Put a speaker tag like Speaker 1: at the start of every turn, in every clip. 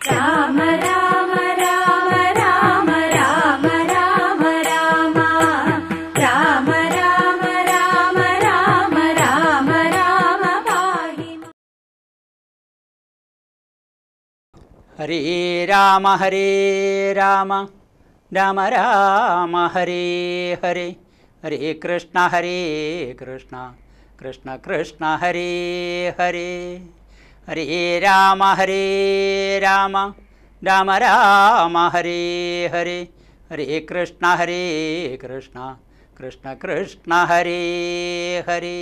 Speaker 1: രാമ രാമ രാമ രാമ രാമ രാമ രാമ രാമ രാമ രാമ രാമ രാമ രാമ പാഹി
Speaker 2: Hare Rama Hare Rama Rama Rama Hare Hare Hare Krishna Hare Krishna Krishna Krishna Hare Hare Hare Rama Hare Rama Rama Rama Hare Hare Hare Krishna Hare Krishna Krishna Krishna Hare Hare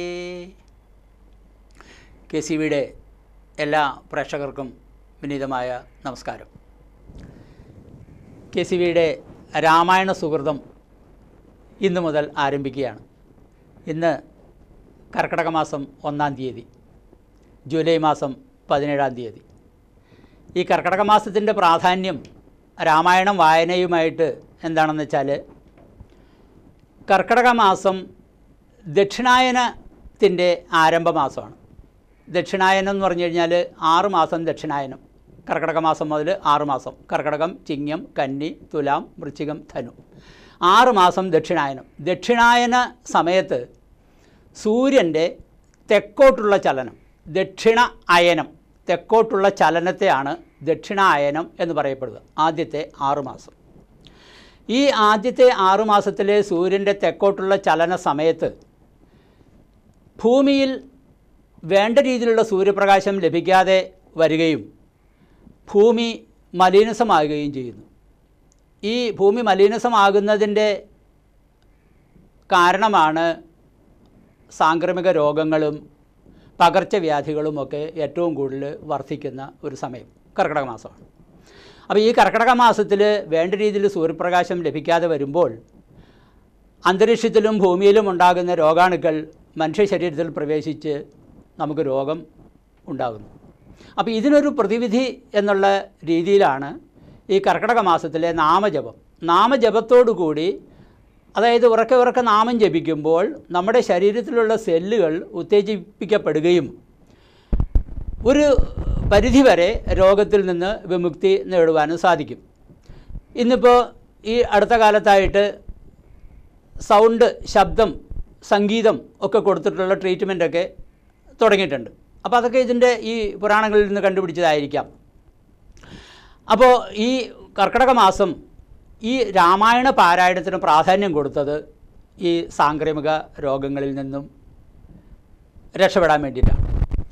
Speaker 2: K C വിയുടെ എല്ലാ പ്രേക്ഷകർക്കും വിനീതമായ നമസ്കാരം കെ സി വിയുടെ രാമായണ സുഹൃതം ഇന്ന് മുതൽ ആരംഭിക്കുകയാണ് ഇന്ന് കർക്കിടക മാസം ഒന്നാം തീയതി ജൂലൈ മാസം പതിനേഴാം തീയതി ഈ കർക്കിടക മാസത്തിൻ്റെ പ്രാധാന്യം രാമായണം വായനയുമായിട്ട് എന്താണെന്ന് വെച്ചാൽ കർക്കിടക മാസം ദക്ഷിണായനത്തിൻ്റെ ആരംഭ മാസമാണ് ദക്ഷിണായനം എന്ന് പറഞ്ഞു കഴിഞ്ഞാൽ ആറ് മാസം ദക്ഷിണായനം കർക്കിടക മാസം മുതൽ ആറ് മാസം കർക്കിടകം ചിങ്ങം കന്നി തുലാം വൃശ്ചികം ധനു ആറ് മാസം ദക്ഷിണായനം ദക്ഷിണായന സമയത്ത് സൂര്യൻ്റെ തെക്കോട്ടുള്ള ചലനം ദക്ഷിണ അയനം തെക്കോട്ടുള്ള ചലനത്തെയാണ് ദക്ഷിണായനം എന്ന് പറയപ്പെടുക ആദ്യത്തെ ആറ് മാസം ഈ ആദ്യത്തെ ആറു മാസത്തിലെ സൂര്യൻ്റെ തെക്കോട്ടുള്ള ചലന സമയത്ത് ഭൂമിയിൽ വേണ്ട രീതിയിലുള്ള സൂര്യപ്രകാശം ലഭിക്കാതെ വരികയും ഭൂമി മലീനസമാകുകയും ചെയ്യുന്നു ഈ ഭൂമി മലീനസമാകുന്നതിൻ്റെ കാരണമാണ് സാംക്രമിക രോഗങ്ങളും പകർച്ചവ്യാധികളുമൊക്കെ ഏറ്റവും കൂടുതൽ വർദ്ധിക്കുന്ന ഒരു സമയം കർക്കിടക മാസമാണ് അപ്പോൾ ഈ കർക്കിടക മാസത്തിൽ വേണ്ട രീതിയിൽ സൂര്യപ്രകാശം ലഭിക്കാതെ വരുമ്പോൾ അന്തരീക്ഷത്തിലും ഭൂമിയിലും ഉണ്ടാകുന്ന രോഗാണുക്കൾ മനുഷ്യ ശരീരത്തിൽ പ്രവേശിച്ച് നമുക്ക് രോഗം ഉണ്ടാകുന്നു അപ്പോൾ ഇതിനൊരു പ്രതിവിധി എന്നുള്ള രീതിയിലാണ് ഈ കർക്കിടക മാസത്തിലെ നാമജപം നാമജപത്തോടു കൂടി അതായത് ഉറക്കെ ഉറക്കെ നാമം ജപിക്കുമ്പോൾ നമ്മുടെ ശരീരത്തിലുള്ള സെല്ലുകൾ ഉത്തേജിപ്പിക്കപ്പെടുകയും ഒരു പരിധിവരെ രോഗത്തിൽ നിന്ന് വിമുക്തി നേടുവാനും സാധിക്കും ഇന്നിപ്പോൾ ഈ അടുത്ത കാലത്തായിട്ട് സൗണ്ട് ശബ്ദം സംഗീതം ഒക്കെ കൊടുത്തിട്ടുള്ള ട്രീറ്റ്മെൻറ്റൊക്കെ തുടങ്ങിയിട്ടുണ്ട് അപ്പോൾ അതൊക്കെ ഇതിൻ്റെ ഈ പുരാണങ്ങളിൽ നിന്ന് കണ്ടുപിടിച്ചതായിരിക്കാം അപ്പോൾ ഈ കർക്കിടക മാസം ഈ രാമായണ പാരായണത്തിന് പ്രാധാന്യം കൊടുത്തത് ഈ സാംക്രമിക രോഗങ്ങളിൽ നിന്നും രക്ഷപ്പെടാൻ വേണ്ടിയിട്ടാണ്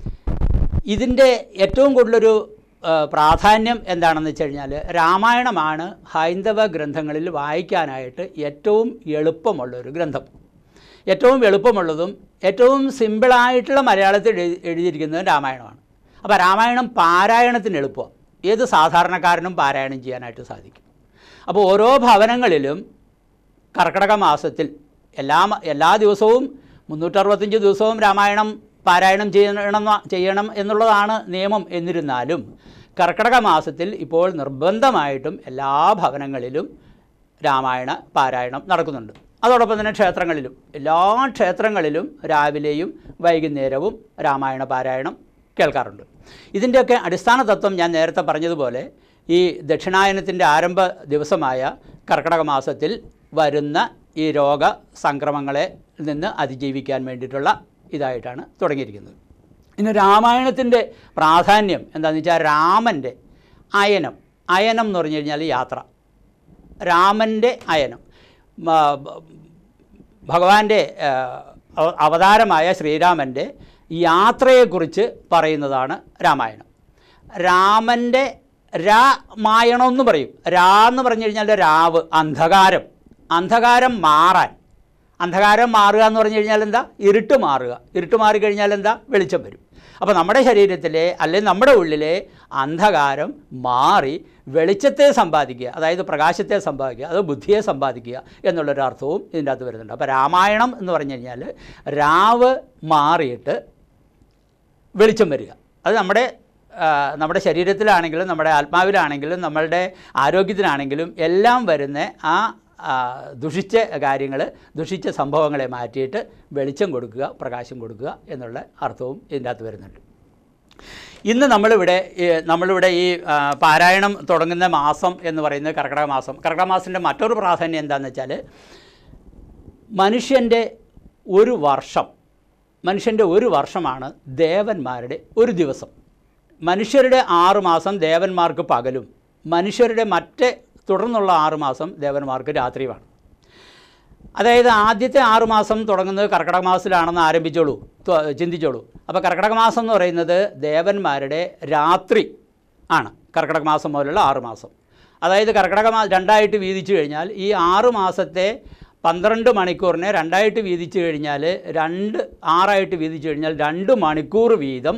Speaker 2: ഇതിൻ്റെ ഏറ്റവും കൂടുതലൊരു ആ, പ്രാധാന്യം എന്താണെന്ന് വെച്ച് കഴിഞ്ഞാൽ രാമായണമാണ് ഹൈന്ദവ ഗ്രന്ഥങ്ങളിൽ വായിക്കാനായിട്ട് ഏറ്റവും എളുപ്പമുള്ളൊരു ഗ്രന്ഥം ഏറ്റവും എളുപ്പമുള്ളതും ഏറ്റവും സിമ്പിളായിട്ടുള്ള മലയാളത്തിൽ എഴുതി എഴുതിയിരിക്കുന്നതും രാമായണമാണ് അപ്പോൾ രാമായണം പാരായണത്തിന് എളുപ്പമാണ് ഏത് സാധാരണക്കാരനും പാരായണം ചെയ്യാനായിട്ട് സാധിക്കും അപ്പോൾ ഓരോ ഭവനങ്ങളിലും കർക്കിടക മാസത്തിൽ എല്ലാ മ- എല്ലാ ദിവസവും മുന്നൂറ്ററുപത്തഞ്ച് ദിവസവും രാമായണം പാരായണം ചെയ്യണം ചെയ്യണം എന്നുള്ളതാണ് നിയമം എന്നിരുന്നാലും കർക്കിടക മാസത്തിൽ ഇപ്പോൾ നിർബന്ധമായിട്ടും എല്ലാ ഭവനങ്ങളിലും രാമായണ പാരായണം നടക്കുന്നുണ്ട് അതോടൊപ്പം തന്നെ ക്ഷേത്രങ്ങളിലും എല്ലാ ക്ഷേത്രങ്ങളിലും രാവിലെയും വൈകുന്നേരവും രാമായണ പാരായണം കേൾക്കാറുണ്ട് ഇതിൻ്റെയൊക്കെ അടിസ്ഥാന തത്വം ഞാൻ നേരത്തെ പറഞ്ഞതുപോലെ ഈ ദക്ഷിണായനത്തിൻ്റെ ആരംഭ ദിവസമായ കർക്കിടക മാസത്തിൽ വരുന്ന ഈ രോഗ സംക്രമങ്ങളെ നിന്ന് അതിജീവിക്കാൻ വേണ്ടിയിട്ടുള്ള ഇതായിട്ടാണ് തുടങ്ങിയിരിക്കുന്നത് ഇന്ന് രാമായണത്തിൻ്റെ പ്രാധാന്യം എന്താണെന്ന് വെച്ചാൽ രാമൻ്റെ അയനം അയനം എന്ന് പറഞ്ഞു കഴിഞ്ഞാൽ യാത്ര രാമൻ്റെ അയനം മ- ബ- ഭഗവാന്റെ ആ, അവ- അവതാരമായ ശ്രീരാമൻ്റെ യാത്രയെക്കുറിച്ച് പറയുന്നതാണ് രാമായണം രാമൻ്റെ രാമായണം എന്ന് പറയും രാ എന്ന് പറഞ്ഞു കഴിഞ്ഞാൽ രാവ് അന്ധകാരം അന്ധകാരം മാറാൻ അന്ധകാരം മാറുക എന്ന് പറഞ്ഞു കഴിഞ്ഞാൽ എന്താ ഇരുട്ട് മാറുക ഇരുട്ട് മാറിക്കഴിഞ്ഞാൽ എന്താ വെളിച്ചം വരും അപ്പോൾ നമ്മുടെ ശരീരത്തിലെ അല്ലെങ്കിൽ നമ്മുടെ ഉള്ളിലെ അന്ധകാരം മാറി വെളിച്ചത്തെ സമ്പാദിക്കുക അതായത് പ്രകാശത്തെ സമ്പാദിക്കുക അത് ബുദ്ധിയെ സമ്പാദിക്കുക എന്നുള്ളൊരു അർത്ഥവും ഇതിൻ്റെ അകത്ത് വരുന്നുണ്ട് അപ്പോൾ രാമായണം എന്ന് പറഞ്ഞു കഴിഞ്ഞാൽ രാവ് മാറിയിട്ട് വെളിച്ചം വരിക അത് നമ്മുടെ ആ, നമ്മുടെ ശരീരത്തിലാണെങ്കിലും നമ്മുടെ ആത്മാവിലാണെങ്കിലും നമ്മളുടെ ആരോഗ്യത്തിനാണെങ്കിലും എല്ലാം വരുന്ന ആ ആ, ദുഷിച്ച കാര്യങ്ങൾ ദുഷിച്ച സംഭവങ്ങളെ മാറ്റിയിട്ട് വെളിച്ചം കൊടുക്കുക പ്രകാശം കൊടുക്കുക എന്നുള്ള അർത്ഥവും ഇതിൻ്റെ അകത്ത് വരുന്നുണ്ട് ഇന്ന് നമ്മളിവിടെ ഈ, നമ്മളിവിടെ ഈ ആ, പാരായണം തുടങ്ങുന്ന മാസം എന്ന് പറയുന്നത് കർക്കിടക മാസം കർക്കിടക മാസത്തിൻ്റെ മറ്റൊരു പ്രാധാന്യം എന്താണെന്ന് വെച്ചാൽ മനുഷ്യൻ്റെ ഒരു വർഷം മനുഷ്യൻ്റെ ഒരു വർഷമാണ് ദേവന്മാരുടെ ഒരു ദിവസം മനുഷ്യരുടെ ആറ് മാസം ദേവന്മാർക്ക് പകലും മനുഷ്യരുടെ മറ്റ് തുടർന്നുള്ള ആറ് മാസം ദേവന്മാർക്ക് രാത്രിയുമാണ് അതായത് ആദ്യത്തെ ആറ് മാസം തുടങ്ങുന്നത് കർക്കിടക മാസത്തിലാണെന്ന് ആരംഭിച്ചോളൂ ത്വ- ചിന്തിച്ചോളൂ അപ്പോൾ കർക്കിടക മാസം എന്ന് പറയുന്നത് ദേവന്മാരുടെ രാത്രി ആണ് കർക്കിടക മാസം മുതലുള്ള ആറ് മാസം അതായത് കർക്കിടക മാസം രണ്ടായിട്ട് വീതിച്ചു കഴിഞ്ഞാൽ ഈ ആറ് മാസത്തെ പന്ത്രണ്ട് മണിക്കൂറിനെ രണ്ടായിട്ട് വീതിച്ചു കഴിഞ്ഞാൽ രണ്ട് ആറായിട്ട് വീതിച്ചു കഴിഞ്ഞാൽ രണ്ട് മണിക്കൂർ വീതം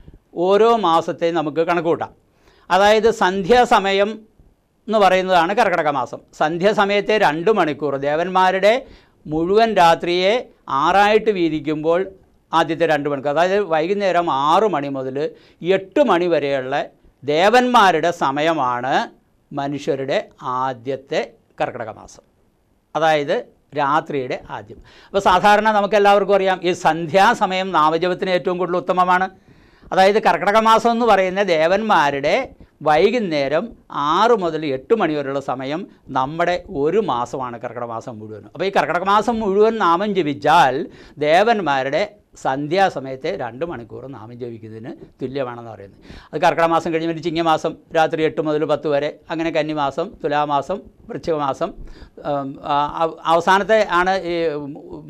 Speaker 2: ഓരോ മാസത്തെ നമുക്ക് കണക്ക് കൂട്ടാം അതായത് സന്ധ്യാസമയം എന്ന് പറയുന്നതാണ് കർക്കിടക മാസം സന്ധ്യാസമയത്തെ രണ്ട് മണിക്കൂർ ദേവന്മാരുടെ മുഴുവൻ രാത്രിയെ ആറായിട്ട് വീതിക്കുമ്പോൾ ആദ്യത്തെ രണ്ട് മണിക്കൂർ അതായത് വൈകുന്നേരം ആറ് മണി മുതൽ എട്ട് മണി വരെയുള്ള ദേവന്മാരുടെ സമയമാണ് മനുഷ്യരുടെ ആദ്യത്തെ കർക്കിടക മാസം അതായത് രാത്രിയുടെ ആദ്യം അപ്പോൾ സാധാരണ നമുക്ക് എല്ലാവർക്കും അറിയാം ഈ സന്ധ്യാസമയം നാമജപത്തിന് ഏറ്റവും കൂടുതൽ ഉത്തമമാണ് അതായത് കർക്കിടക മാസം എന്ന് പറയുന്ന ദേവന്മാരുടെ വൈകുന്നേരം ആറ് മുതൽ എട്ട് മണി വരെയുള്ള സമയം നമ്മുടെ ഒരു മാസമാണ് കർക്കിടക മാസം മുഴുവൻ അപ്പോൾ ഈ കർക്കിടക മാസം മുഴുവൻ നാമം ജപിച്ചാൽ ദേവന്മാരുടെ സന്ധ്യാസമയത്തെ രണ്ട് മണിക്കൂർ നാമം ജപിക്കുന്നതിന് തുല്യമാണെന്ന് പറയുന്നത് അത് കർക്കിടക മാസം കഴിഞ്ഞ് പിന്നെ ചിങ്ങമാസം രാത്രി എട്ട് മുതൽ പത്ത് വരെ അങ്ങനെ കന്നിമാസം തുലാമാസം വൃശ്ചികമാസം ഉം, ആ, അവ- അവസാനത്തെ ആണ് ഈ ഉം, ഉം,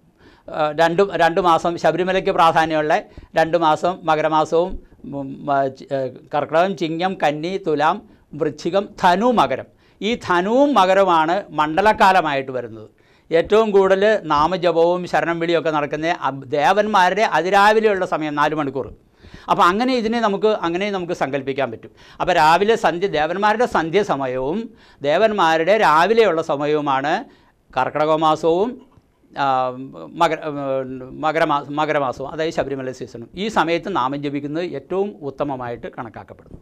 Speaker 2: ആ, രണ്ട് രണ്ട് മാസം ശബരിമലയ്ക്ക് പ്രാധാന്യമുള്ള രണ്ട് മാസം മകരമാസവും ഉം, ആ, ചി- ഏ, കർക്കിടകം ചിങ്ങം കന്നി തുലാം വൃശ്ചികം ധനു മകരം ഈ ധനുവും മകരമാണ് മണ്ഡലക്കാലമായിട്ട് വരുന്നത് ഏറ്റവും കൂടുതൽ നാമജപവും ശരണം വിളിയൊക്കെ നടക്കുന്ന അബ്- ദേവന്മാരുടെ അതിരാവിലെയുള്ള സമയം നാല് മണിക്കൂർ അപ്പോൾ അങ്ങനെ ഇതിനെ നമുക്ക് അങ്ങനെ നമുക്ക് സങ്കല്പിക്കാൻ പറ്റും അപ്പോൾ രാവിലെ സന്ധ്യ ദേവന്മാരുടെ സന്ധ്യ സമയവും ദേവന്മാരുടെ രാവിലെയുള്ള സമയവുമാണ് കർക്കിടക മാസവും ആ, മകര മകരമാ മകരമാസവും അതായത് ശബരിമല സീസണും ഈ സമയത്ത് നാമം ജപിക്കുന്നത് ഏറ്റവും ഉത്തമമായിട്ട് കണക്കാക്കപ്പെടുന്നു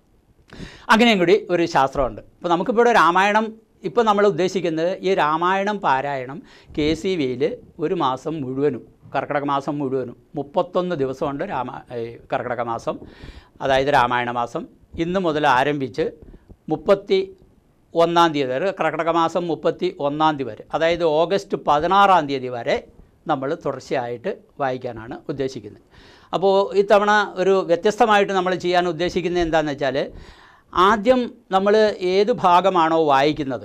Speaker 2: അങ്ങനെയും കൂടി ഒരു ശാസ്ത്രമുണ്ട് ഇപ്പോൾ നമുക്കിപ്പോൾ ഇവിടെ രാമായണം ഇപ്പോൾ നമ്മൾ ഉദ്ദേശിക്കുന്നത് ഈ രാമായണം പാരായണം കെ സി വിയിൽ ഒരു മാസം മുഴുവനും കർക്കിടക മാസം മുഴുവനും മുപ്പത്തൊന്ന് ദിവസമുണ്ട് രാമ ഈ കർക്കിടക മാസം അതായത് രാമായണ മാസം ഇന്ന് മുതൽ ആരംഭിച്ച് മുപ്പത്തി ഒന്നാം തീയതി വരെ കർക്കിടക മാസം മുപ്പത്തി ഒന്നാം തീയതി വരെ അതായത് ഓഗസ്റ്റ് പതിനാറാം തീയതി വരെ നമ്മൾ തുടർച്ചയായിട്ട് വായിക്കാനാണ് ഉദ്ദേശിക്കുന്നത് അപ്പോൾ ഇത്തവണ ഒരു വ്യത്യസ്തമായിട്ട് നമ്മൾ ചെയ്യാൻ ഉദ്ദേശിക്കുന്നത് എന്താണെന്ന് വെച്ചാൽ ആദ്യം നമ്മൾ ഏത് ഭാഗമാണോ വായിക്കുന്നത്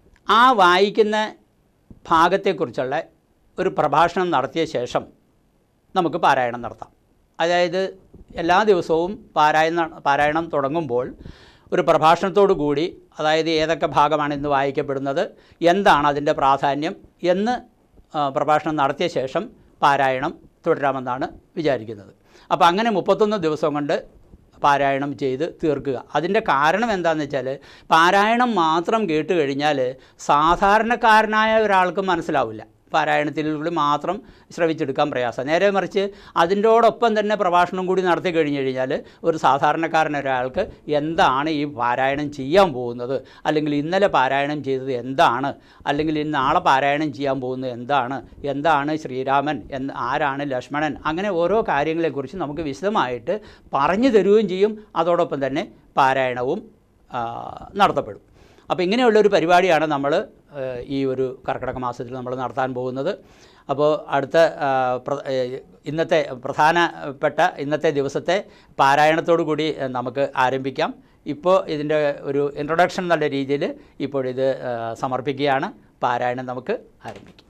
Speaker 2: ആ വായിക്കുന്ന ഭാഗത്തെക്കുറിച്ചുള്ള ഒരു പ്രഭാഷണം നടത്തിയ ശേഷം നമുക്ക് പാരായണം നടത്താം അതായത് എല്ലാ ദിവസവും പാരായണ പാരായണം തുടങ്ങുമ്പോൾ ഒരു പ്രഭാഷണത്തോടു കൂടി അതായത് ഏതൊക്കെ ഭാഗമാണ് ഇന്ന് വായിക്കപ്പെടുന്നത് എന്താണ് അതിൻ്റെ പ്രാധാന്യം എന്ന് ആ, പ്രഭാഷണം നടത്തിയ ശേഷം പാരായണം തുടരാമെന്നാണ് വിചാരിക്കുന്നത് അപ്പോൾ അങ്ങനെ മുപ്പത്തൊന്ന് ദിവസം കൊണ്ട് പാരായണം ചെയ്ത് തീർക്കുക അതിൻ്റെ കാരണം എന്താണെന്ന് വെച്ചാൽ പാരായണം മാത്രം കേട്ട് കഴിഞ്ഞാൽ സാധാരണക്കാരനായ ഒരാൾക്ക് മനസ്സിലാവില്ല പാരായണത്തിലൂടെ മാത്രം ശ്രവിച്ചെടുക്കാൻ പ്രയാസം നേരെ മറിച്ച് അതിൻ്റോടൊപ്പം തന്നെ പ്രഭാഷണം കൂടി നടത്തി കഴിഞ്ഞ് കഴിഞ്ഞാൽ ഒരു സാധാരണക്കാരൻ ഒരാൾക്ക് എന്താണ് ഈ പാരായണം ചെയ്യാൻ പോകുന്നത് അല്ലെങ്കിൽ ഇന്നലെ പാരായണം ചെയ്തത് എന്താണ് അല്ലെങ്കിൽ ഇന്ന് നാളെ പാരായണം ചെയ്യാൻ പോകുന്നത് എന്താണ് എന്താണ് ശ്രീരാമൻ എന്ന് ആരാണ് ലക്ഷ്മണൻ അങ്ങനെ ഓരോ കാര്യങ്ങളെക്കുറിച്ച് നമുക്ക് വിശദമായിട്ട് പറഞ്ഞു തരുകയും ചെയ്യും അതോടൊപ്പം തന്നെ പാരായണവും ആ, നടത്തപ്പെടും അപ്പോൾ ഇങ്ങനെയുള്ളൊരു പരിപാടിയാണ് നമ്മൾ ഈ ഒരു കർക്കിടക മാസത്തിൽ നമ്മൾ നടത്താൻ പോകുന്നത് അപ്പോൾ അടുത്ത ആ, പ്ര- ഏ, ഇന്നത്തെ പ്രധാനപ്പെട്ട ഇന്നത്തെ ദിവസത്തെ പാരായണത്തോടു കൂടി ഏ, നമുക്ക് ആരംഭിക്കാം ഇപ്പോൾ ഇതിൻ്റെ ഒരു ഇൻട്രൊഡക്ഷൻ എന്നുള്ള രീതിയിൽ ഇപ്പോൾ ഇത് ആ, സമർപ്പിക്കുകയാണ് പാരായണം നമുക്ക് ആരംഭിക്കാം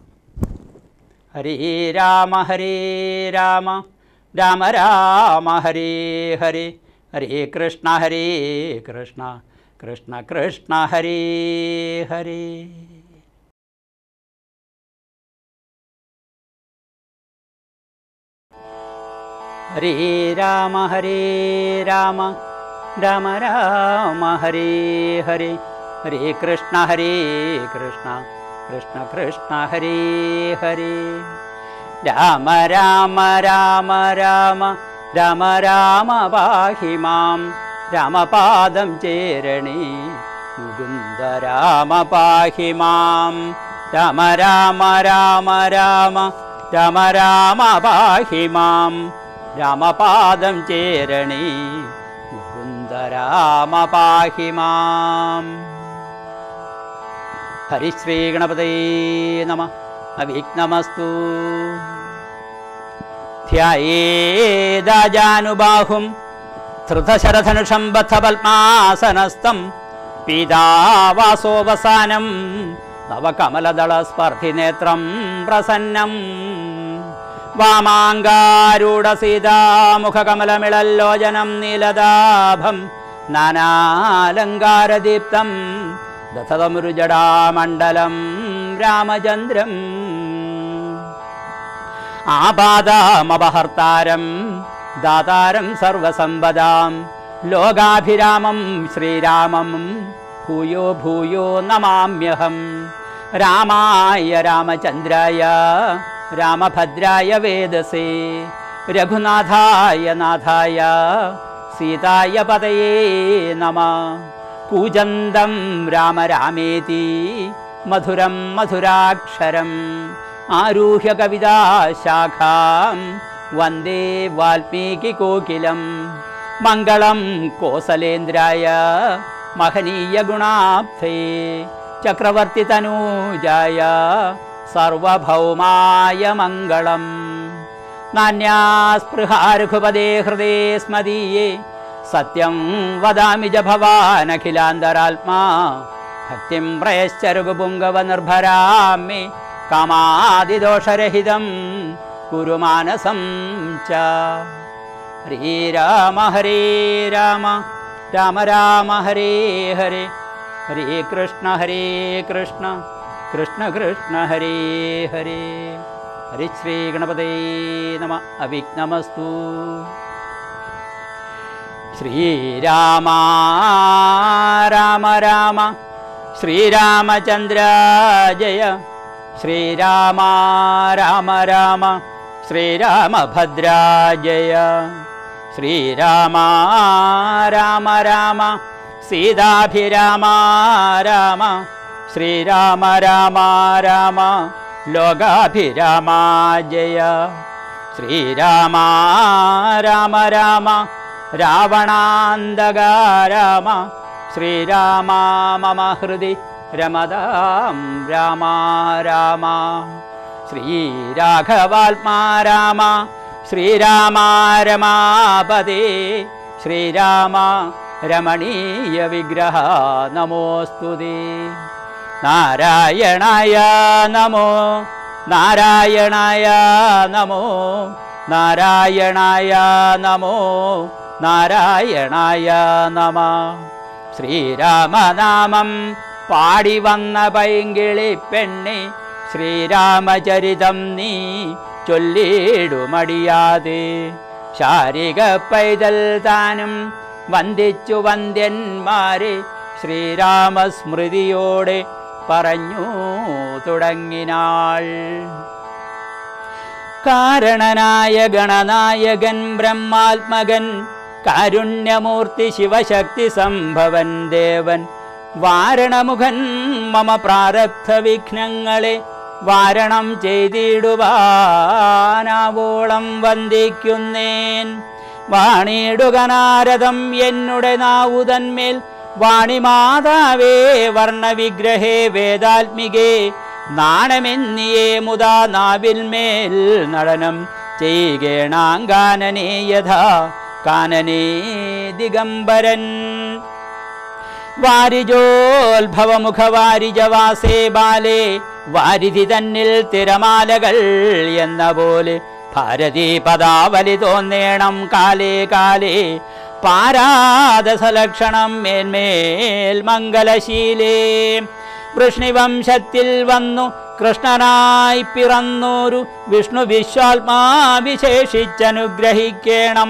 Speaker 2: ഹരേ രാമ ഹരേ രാമ രാമ രാമ ഹരേ ഹരേ ഹരേ കൃഷ്ണ ഹരേ കൃഷ്ണ കൃഷ്ണ കൃഷ്ണ ഹരേ ഹരേ ഹരേ രാമ ഹരേ രാമ രാമ രാമ ഹരേ ഹരേ ഹരേ കൃഷ്ണ ഹരേ കൃഷ്ണ കൃഷ്ണ കൃഷ്ണ ഹരേ ഹരേ രാമ രാമ രാമ രാമ രാമ രാമ പാഹി മാം രാമപാദം ചേരണേ മുകുന്ദ രാമ പാഹി മാം രാമ രാമ രാമ രാമ രാമ രാമ പാഹി മാം രാമപാദം ചേരണി മുകുന്ദ രാമ പാഹി മാം ഹരിശ്രീ ഗണപതേ നമ അവിഘ്നമസ്തു ധ്യേദാജാനുബാഹും ധൃതശരധനുഷം ബദ്ധപത്മാസനസ്ഥം പീതാവാസോവസാനം നവകമലദളസ്പർധിനേത്രം പ്രസന്നം വാമാങ്കാരൂഢസീതാമുഖകമലമിളല്ലോചനം നീലദാഭം നാനാലങ്കാരദീപ്തം ദഥതമുരുജടാമണ്ഡലം രാമചന്ദ്രം ആപാദമപഹർത്താരം ദാതാരം സർവസമ്പദാം ലോകാഭിരാമം ശ്രീരാമം ഭൂയോ ഭൂയോ നമാമ്യഹം രാമായ രാമചന്ദ്രായ രാമഭദ്രായ വേദസേ രഘുനാഥായ നാഥായ സീതായ പതയേ നമ കൂജന്തം രാമ രാമേതി മധുരം മധുരാക്ഷരം ആരൂഹ്യ കവിതാശാഖാം വന്ദേ വാൽമീകികോകിലം മംഗളം കോസലേന്ദ്രായ മഹനീയ ഗുണാബ്ധേ ചക്രവർത്തി തനൂജായ സർവഭൗമായ മംഗളം നാന്യാസ്പൃഹാരഘുപദേ ഹൃദേ സ്മദീയേ സത്യം വദാമി ജ ഭവാനഖിലാന്തരാത്മാ ഭക്തിം പ്രയശ്ചരുപുങ്കവ നിർഭരാമി കാമാദിദോഷരഹിതം കുരുമാനസം ച ഹരേ രാമ ഹരേ രാമ രാമ രാമ ഹരേ ഹരേ ഹരേ കൃഷ്ണ ഹരേ കൃഷ്ണ കൃഷ്ണ കൃഷ്ണ ഹരേ ഹരേ ഹരിശ്രീ ഗണപതേ നമ അവിഘ്നമസ്തു ശ്രീരാമ രാമ രാമ ശ്രീരാമചന്ദ്ര ജയ ശ്രീരാമ രാമ രാമ ശ്രീരാമഭദ്ര ജയ ശ്രീരാമ രാമ രാമ സീതാഭിരാമ രാമ ശ്രീരാമ രാമ രാമ ലോകാഭിരാമ ജയ ശ്രീരാമ രാമ രാമ രാവണാന്തക രാമ ശ്രീരാമ മമ ഹൃദി രമതാം രാമ രാമ ശ്രീരാഘവാത്മാ രാമ ശ്രീരാമ രമാപദേ ശ്രീരാമ രമണീയ വിഗ്രഹ നമോസ്തുതേ നാരായണായ നമോ നാരായണായ നമോ നാരായണായ നമോ നാരായണായ നമ ശ്രീരാമനാമം പാടി വന്ന പൈങ്കിളി പെണ്ണെ ശ്രീരാമചരിതം നീ ചൊല്ലിടുമടിയാതെ ശാരിക പൈതൽ താനും വന്ദിച്ചു വന്ദ്യന്മാരെ ശ്രീരാമസ്മൃതിയോടെ പറഞ്ഞു തുടങ്ങിനാൾ കാരണനായ ഗണനായകൻ ബ്രഹ്മാത്മകൻ കാരുണ്യമൂർത്തി ശിവശക്തി സംഭവൻ ദേവൻ വാരണമുഖൻ മമ പ്രാരബ്ധ വിഘ്നങ്ങളെ വാരണം ചെയ്തിടുവാനാവോളം വന്ദിക്കുന്നേൻ വാണിയിടുക നാരദം എന്നുടെ നാവുതന്മേൽ വാണിമാതാവേ വർണ്ണവിഗ്രഹേ വേദാത്മികേ നാണമെന്നിയേ മുതാ നാവിൽമേൽ നടനം ചെയ്യേണാങ്കാനനേ യഥാ കാനനേ ദിഗംബരൻ വാരിജോത്ഭവമുഖവാരിജവാസേ ബാലേ വാരിധി തന്നിൽ തിരമാലകൾ എന്ന പോലെ ഭാരതീ പദാവലി തോന്നേണം കാലേ കാലേ പാരാദസലക്ഷണം മേന്മേൽ മംഗലശീലേ വൃഷ്ണിവംശത്തിൽ വന്നു കൃഷ്ണനായി പിറന്നോരു വിഷ്ണു വിശ്വാത്മാവിശേഷിച്ചനുഗ്രഹിക്കേണം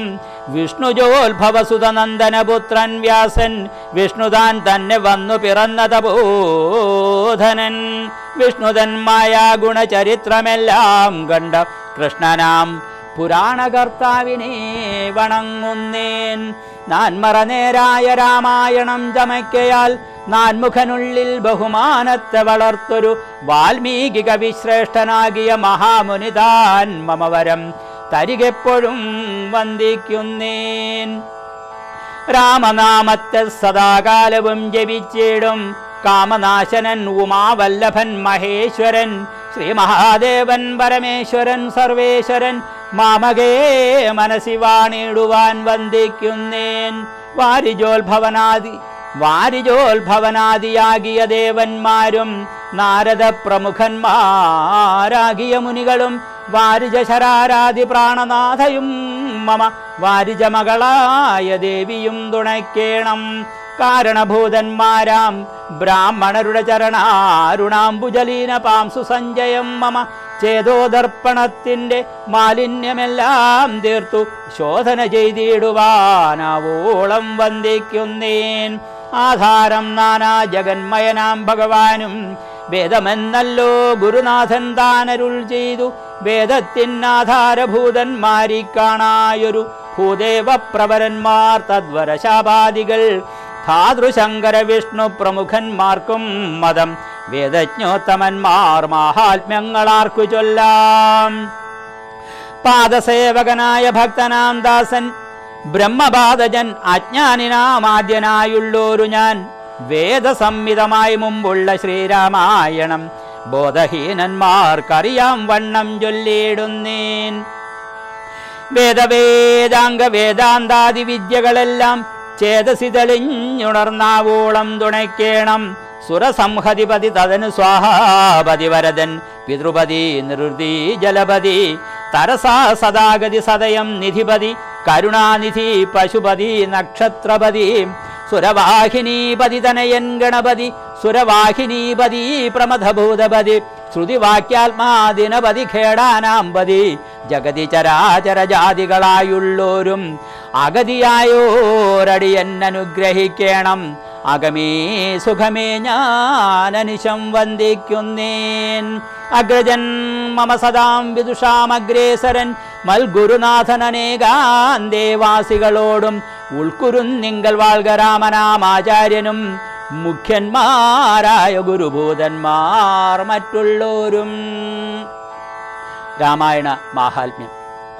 Speaker 2: വിഷ്ണുജോത്ഭവസുതനന്ദനപുത്രൻ വ്യാസൻ വിഷ്ണുതാൻ തന്നെ വന്നു പിറന്ന തപോധനൻ വിഷ്ണുതന്മായ ഗുണചരിത്രമെല്ലാം കണ്ട കൃഷ്ണനാം പുരാണകർത്താവിനെ വണങ്ങുന്നേൻ നാൻമറനേരായ രാമായണം ചമയ്ക്കയാൽ നാൻമുഖനുള്ളിൽ ബഹുമാനത്തെ വളർത്തൊരു വാൽമീകി കവിശ്രേഷ്ഠനാകിയ മഹാമുനിതാൻ മമവരം തരികെപ്പോഴും വന്ദിക്കുന്നേൻ രാമനാമത്തെ സദാകാലവും ജപിച്ചിടും കാമനാശനൻ ഉമാവല്ലഭൻ മഹേശ്വരൻ ശ്രീ മഹാദേവൻ പരമേശ്വരൻ സർവേശ്വരൻ മാമകേ മനസ്സി വാണിടുവാൻ വന്ദിക്കുന്നേൻ വാരിജോത്ഭവനാദി വാരിജോത്ഭവനാദിയാകിയ ദേവന്മാരും നാരദ പ്രമുഖന്മാരാകിയ മുനികളും വാരിജശരാരാതി പ്രാണനാഥയും മമ വാരിജമകളായ ദേവിയും തുണയ്ക്കേണം കാരണഭൂതന്മാരാം ബ്രാഹ്മണരുടെ ചരണാരുണാംബുജലീന പാംസു സഞ്ജയം മമ ചേതോദർപ്പണത്തിൻ്റെ മാലിന്യമെല്ലാം തീർത്തു ശോധന ചെയ്തിടുവാനാവോളം വന്ദിക്കുന്നേൻ ആധാരം നാനാ ജഗന്മയനാം ഭഗവാനും വേദമെന്നല്ലോ ഗുരുനാഥൻ താനരുൾ ചെയ്തു വേദത്തിനാധാരഭൂതന്മാരി കാണായൊരു ഭൂദേവ പ്രവരന്മാർ തദ്വരശാപാദികൾ ധാതൃശങ്കര വിഷ്ണു പ്രമുഖന്മാർക്കും മതം വേദജ്ഞോത്തമന്മാർ മാഹാത്മ്യങ്ങളാർക്കു ചൊല്ലാം പാദസേവകനായ ഭക്തനാം ദാസൻ ബ്രഹ്മബാധജൻ അജ്ഞാനിനാമാദ്യനായുള്ളോരു ഞാൻ വേദസംഹിതമായി മുമ്പുള്ള ശ്രീരാമായണം ബോധഹീനന്മാർക്കറിയാം വണ്ണം ചൊല്ലിയിടുന്നേൻ വേദവേദാംഗ വേദാന്താദി വിദ്യകളെല്ലാം ചേതസി തെളിഞ്ഞുണർന്നാവോളം തുണയ്ക്കേണം സുരസംഹതിപതി തദനു സ്വാഹാപതി വരദൻ പിതൃപതി നിർതി ജലപതി തരസാ സദാഗതി സദയം നിധിപതി കരുണാനിധി പശുപതി നക്ഷത്രപതി സുരവാഹിനീപതി തനയൻ ഗണപതി സുരവാഹിനീപതി പ്രമഥഭൂതപതി ശ്രുതിവാക്യാത്മാദിനപതി ഖേടാനാമ്പതി ജഗതി ചരാചര ജാതികളായുള്ളോരും അഗതിയായോരടിയെന്നനുഗ്രഹിക്കണം അകമേ സുഖമേ ഞാനനിശം വന്ദിക്കുന്നേൻ അഗ്രജൻ മമ സദാം വിദുഷാമഗ്രേസരൻ മൽഗുരുനാഥനേകാൻ ദേവാസികളോടും ഉൾക്കുരുന്നിങ്കൽ വാൾഗരാമനാമാചാര്യനും മുഖ്യന്മാരായ ഗുരുഭൂതന്മാർ മറ്റുള്ളോരും രാമായണ മാഹാത്മ്യം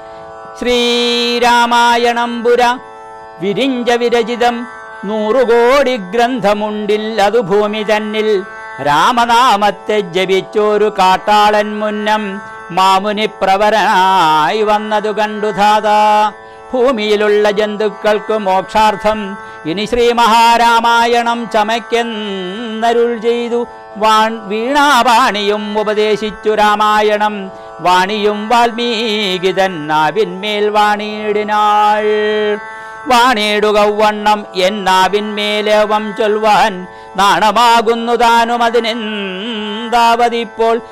Speaker 2: ശ്രീരാമായണം പുര വിരിഞ്ച വിരചിതം നൂറുകോടി ഗ്രന്ഥമുണ്ടില്ലതു ഭൂമി തന്നിൽ രാമനാമത്തെ ജപിച്ചോരു കാട്ടാളൻ മുന്നം മാമുനി പ്രവരനായി വന്നതു കണ്ടു ധാതാ ഭൂമിയിലുള്ള ജന്തുക്കൾക്ക് മോക്ഷാർത്ഥം ഇനി ശ്രീ മഹാരാമായണം ചമയ്ക്കെന്നരുൾ ചെയ്തു വാൺ വീണാവാണിയും ഉപദേശിച്ചു രാമായണം വാണിയും വാൽമീകി തന്നാവിന്മേൽ വാണിയിടിനാൾ വാണിയിടുക വണ്ണം എന്നാവിന്മേലേവം ചൊൽവാൻ നാണമാകുന്നു താനും അതിനെന്താവതിപ്പോൾ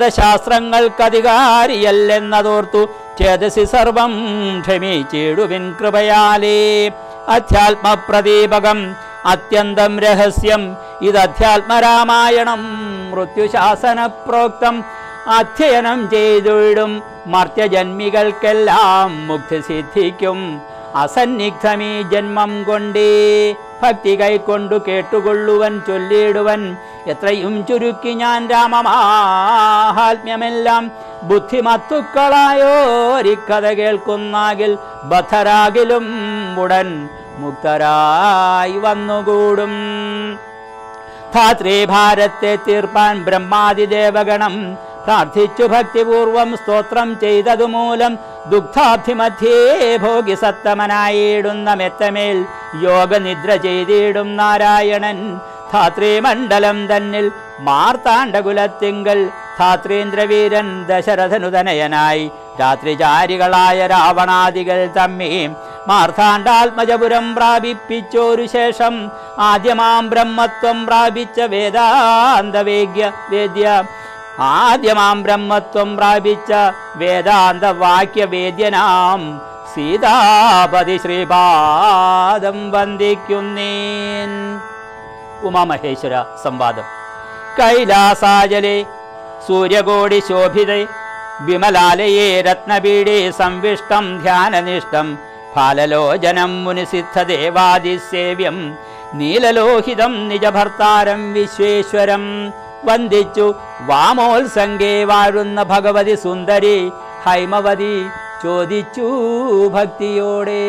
Speaker 2: വേദശാസ്ത്രങ്ങൾക്കധികാരിയല്ലെന്നതോർത്തു ചേതസി സർവം ക്ഷമിച്ചിടുവിൻ കൃപയാലേ അധ്യാത്മപ്രദീപകം അത്യന്തം രഹസ്യം ഇതധ്യാത്മരാമായണം മൃത്യുശാസന പ്രോക്തം അധ്യയനം ചെയ്തിടും മർത്യജന്മികൾക്കെല്ലാം മുക്തി സിദ്ധിക്കും അസന്നിഗ്ധമീ ജന്മം കൊണ്ടേ ഭക്തി കൈക്കൊണ്ടു കേട്ടുകൊള്ളുവൻ ചൊല്ലിടുവൻ എത്രയും ചുരുക്കി ഞാൻ രാമമാഹാത്മ്യമെല്ലാം ബുദ്ധിമത്തുക്കളായോരിക്കഥ കേൾക്കുന്നാകിൽ ബദ്ധരാകിലും ഉടൻ മുക്തരായി വന്നുകൂടും ധാത്രീ ഭാരത്തെ തീർപ്പാൻ ബ്രഹ്മാതിദേവഗണം പ്രാർത്ഥിച്ചു ഭക്തിപൂർവം സ്തോത്രം ചെയ്തതുമൂലം ദുഗ്ധാബ്ധിമധ്യേ ഭോഗി സത്തമനായിടുന്ന മെത്തമേൽ യോഗനിദ്ര ചെയ്തിടും നാരായണൻ ധാത്രീമണ്ഡലം തന്നിൽ മാർത്താണ്ഡകുലത്തിങ്കൽ ധാത്രീന്ദ്രവീരൻ ദശരഥനുതനയനായി രാത്രിചാരികളായ രാവണാദികൾ തമ്മി മാർത്താണ്ഡാത്മജപുരം പ്രാപിപ്പിച്ചോരു ശേഷം ആദ്യമാം ബ്രഹ്മത്വം പ്രാപിച്ച വേദാന്ത വേദ്യ വേദ്യ ആദ്യമാം ബ്രഹ്മത്വം പ്രാപിച്ച വേദാന്ത വാക്യവേദ്യനാം സീതാപതി ശ്രീപാദം വന്ദിക്കുന്നേൻ ഉമാമഹേശ്വര സംവാദം കൈലാസാജലെ സൂര്യകോടി ശോഭിതേ വിമലാലയേ രത്നപീഠേ സംവിഷ്ടം ധ്യാനനിഷ്ടം ഫാലലോചനം മുനിസിദ്ധദേവാദിസേവ്യം നീലലോഹിതം നിജഭർത്താരം വിശ്വേശ്വരം വന്ദിച്ചു വാമോത്സംഗേ വാഴുന്ന ഭഗവതി സുന്ദരി ഹൈമവതി ചോദിച്ചു ഭക്തിയോടെ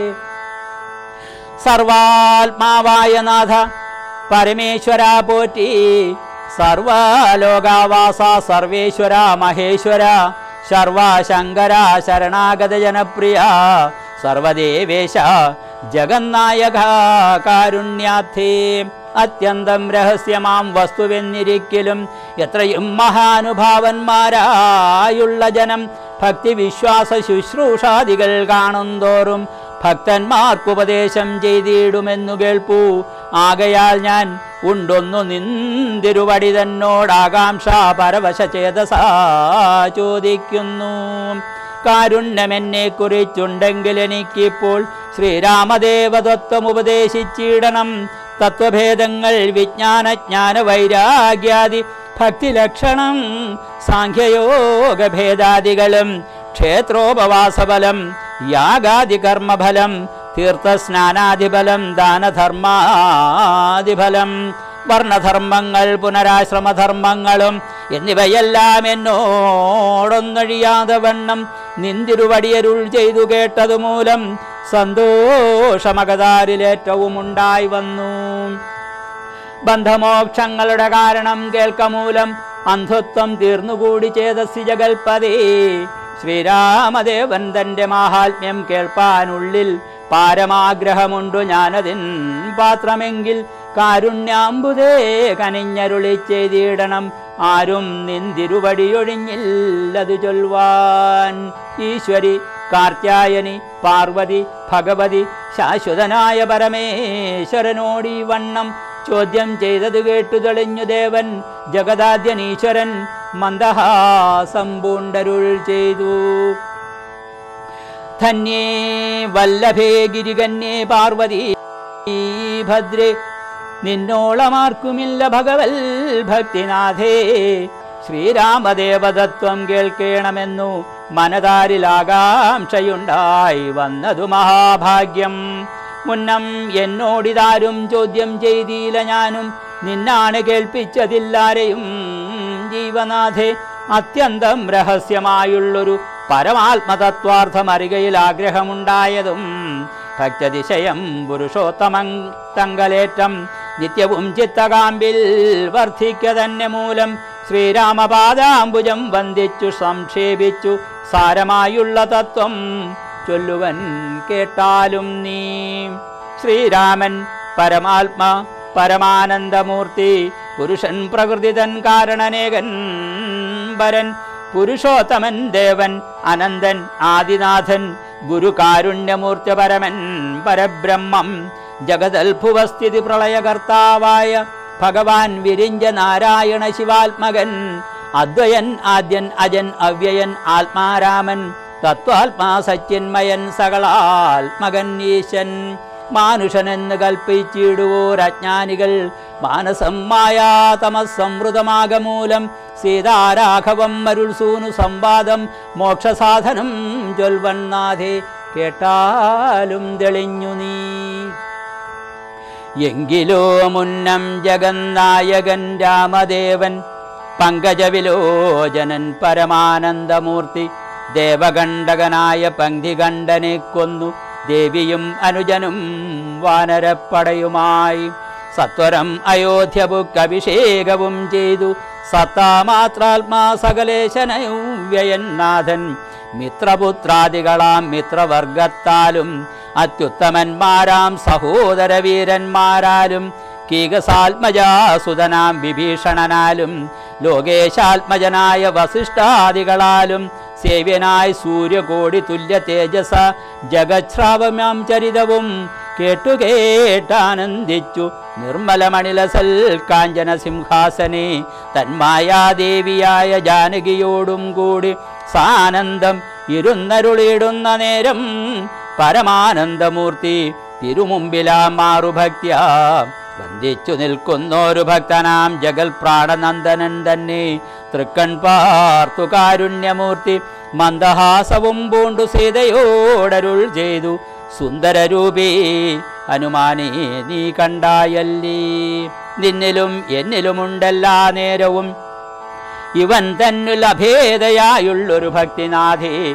Speaker 2: സർവാത്മാവായ നാഥ പരമേശ്വര പോറ്റി സർവലോകാവാസ സർവേശ്വര മഹേശ്വര സർവശങ്കര ശരണാഗത ജനപ്രിയ സർവദേവേശ ജഗന്നായക കാരുണ്യാർത്ഥേ അത്യന്തം രഹസ്യമാം വസ്തുവെന്നിരിക്കലും എത്രയും മഹാനുഭാവന്മാരായുള്ള ജനം ഭക്തി വിശ്വാസ ശുശ്രൂഷാദികൾ കാണുന്തോറും ഭക്തന്മാർക്കുപദേശം ചെയ്തിടുമെന്നു കേൾപ്പൂ ആകയാൽ ഞാൻ ഉണ്ടൊന്നു നിന്തിരുവടി തന്നോടാകാംക്ഷ പരവശ ചേതസാ ചോദിക്കുന്നു കാരുണ്യമെന്നെ കുറിച്ചുണ്ടെങ്കിൽ എനിക്കിപ്പോൾ ശ്രീരാമദേവതത്വം ഉപദേശിച്ചിടണം തത്വഭേദങ്ങൾ വിജ്ഞാന ജ്ഞാന വൈരാഗ്യാദി ഭക്തിലക്ഷണം സാഖ്യയോഗഭേദാദികളും ക്ഷേത്രോപവാസഫലം യാഗാദി കർമ്മഫലം തീർത്ഥസ്നാനാദിഫലം ദാനധർമാദിഫലം വർണ്ണധർമ്മങ്ങൾ പുനരാശ്രമധർമ്മങ്ങളും എന്നിവയെല്ലാം എന്നോടൊന്നൊഴിയാതെ വണ്ണം നിന്തിരുവടിയരുൾ ചെയ്തു കേട്ടതുമൂലം സന്തോഷമകതാരിലേറ്റവും ഉണ്ടായി വന്നു ബന്ധമോക്ഷങ്ങളുടെ കാരണം കേൾക്കമൂലം അന്ധത്വം തീർന്നുകൂടി ചേതസ്സി ജഗൽപതേ ശ്രീരാമദേവൻ തന്റെ മാഹാത്മ്യം കേൾപ്പാനുള്ളിൽ പാരമാഗ്രഹമുണ്ടു ഞാനതിൻ പാത്രമെങ്കിൽ കാരുണ്യാമ്പുതേ കനിഞ്ഞരുളി ചെയ്തിടണം ആരും നിന്തിരുവടിയൊഴിഞ്ഞില്ലതു ചൊൽവാൻ ഈശ്വരി കാർത്യായനി പാർവതി ഭഗവതി ശാശ്വതനായ പരമേശ്വരനോടീ വണ്ണം ചോദ്യം ചെയ്തത് കേട്ടു തെളിഞ്ഞു ദേവൻ ജഗദാദ്യനീശ്വരൻ മന്ദഹാസം പൂണ്ടരുൾ ചെയ്തു ധന്യേ വല്ലഭേ ഗിരികന്യേ പാർവതി ഭദ്രേ നിന്നോളമാർക്കുമില്ല ഭഗവൽ ഭക്തിനാഥേ ശ്രീരാമദേവതത്വം കേൾക്കണമെന്നു മനതാരിൽ ആകാംക്ഷയുണ്ടായി വന്നതു മഹാഭാഗ്യം മുന്നം എന്നോടിതാരും ചോദ്യം ചെയ്തില്ല ഞാനും നിന്നാണ് കേൾപ്പിച്ചതില്ലാരെയും ജീവനാഥേ അത്യന്തം രഹസ്യമായുള്ളൊരു പരമാത്മതത്വാർത്ഥം അറികയിൽ ആഗ്രഹമുണ്ടായതും ഭക്തതിശയം പുരുഷോത്തമം തങ്കലേറ്റം നിത്യവും ചിത്തകാമ്പിൽ വർദ്ധിക്ക തന്നെ മൂലം ശ്രീരാമപാദാംബുജം വന്ദിച്ചു സംക്ഷേപിച്ചു സാരമായുള്ള തത്വം ചൊല്ലുവൻ കേട്ടാലും നീ ശ്രീരാമൻ പരമാത്മാ പരമാനന്ദമൂർത്തി പുരുഷൻ പ്രകൃതിതൻ കാരണനേകൻ വരൻ പുരുഷോത്തമൻ ദേവൻ അനന്തൻ ആദിനാഥൻ ഗുരു കാരുണ്യമൂർത്തി പരമൻ പരബ്രഹ്മം ജഗതൽഭുവസ്ഥിതി പ്രളയകർത്താവായ ഭഗവാൻ വിരിഞ്ച നാരായണ ശിവാത്മകൻ അദ്വയൻ ആദ്യൻ അജൻ അവ്യയൻ ആത്മാരാമൻ തത്വാത്മാ സച്ചിന്മയൻ സകളാത്മകൻ ഈശൻ മാനുഷനെന്ന് കൽപ്പിച്ചിടുവോർ അജ്ഞാനികൾ മാനസം മായാ തമസംവൃതമാകമൂലം സീതാരാഘവം മരുൾ സൂനു സംവാദം മോക്ഷസാധനം ചൊൽവണ്ണാഥേ കേട്ടാലും തെളിഞ്ഞു നീ എങ്കിലോ മുന്നം ജഗന്നായകൻ രാമദേവൻ പങ്കജവിലോചനൻ പരമാനന്ദമൂർത്തി ദേവകണ്ഠകനായ പങ്ക്തികണ്ഠനെ കൊന്നു ദേവിയും അനുജനും വാനരപ്പടയുമായി സത്വരം അയോധ്യബുക്കഭിഷേകവും ചെയ്തു സത്താമാത്രാത്മാ സകലേശനയുവ്യയന്നാഥൻ മിത്രപുത്രാദികളാം മിത്രവർഗത്താലും അത്യുത്തമന്മാരാം സഹോദരവീരന്മാരാലും കീകസാത്മജാസുതനാം വിഭീഷണനാലും ലോകേശാത്മജനായ വസിഷ്ഠാദികളാലും സേവ്യനായ സൂര്യകോടി തുല്യ തേജസ ജഗശ്രാവമ്യാം ചരിതവും കേട്ടുകേട്ടാനന്ദിച്ചു നിർമ്മലമണിലസൽ കാഞ്ചന സിംഹാസനെ തന്മായാദേവിയായ ജാനകിയോടും കൂടി സാനന്ദം ഇരുന്നരുളിയിടുന്ന നേരം പരമാനന്ദമൂർത്തി തിരുമുമ്പിലാം മാറുഭക്ത്യ വന്ദിച്ചു നിൽക്കുന്നൊരു ഭക്തനാം ജഗൽ പ്രാണനന്ദനൻ തന്നെ തൃക്കൺ പാർത്തു കാരുണ്യമൂർത്തി മന്ദഹാസവും പൂണ്ടു സീതയോടരുൾ ചെയ്തു സുന്ദരരൂപേ ഹനുമാനേ നീ കണ്ടായല്ലീ നിന്നിലും എന്നിലുമുണ്ടെല്ലാ നേരവും ഇവൻ തന്നുൽ അഭേദയായുള്ളൊരു ഭക്തിനാഥേ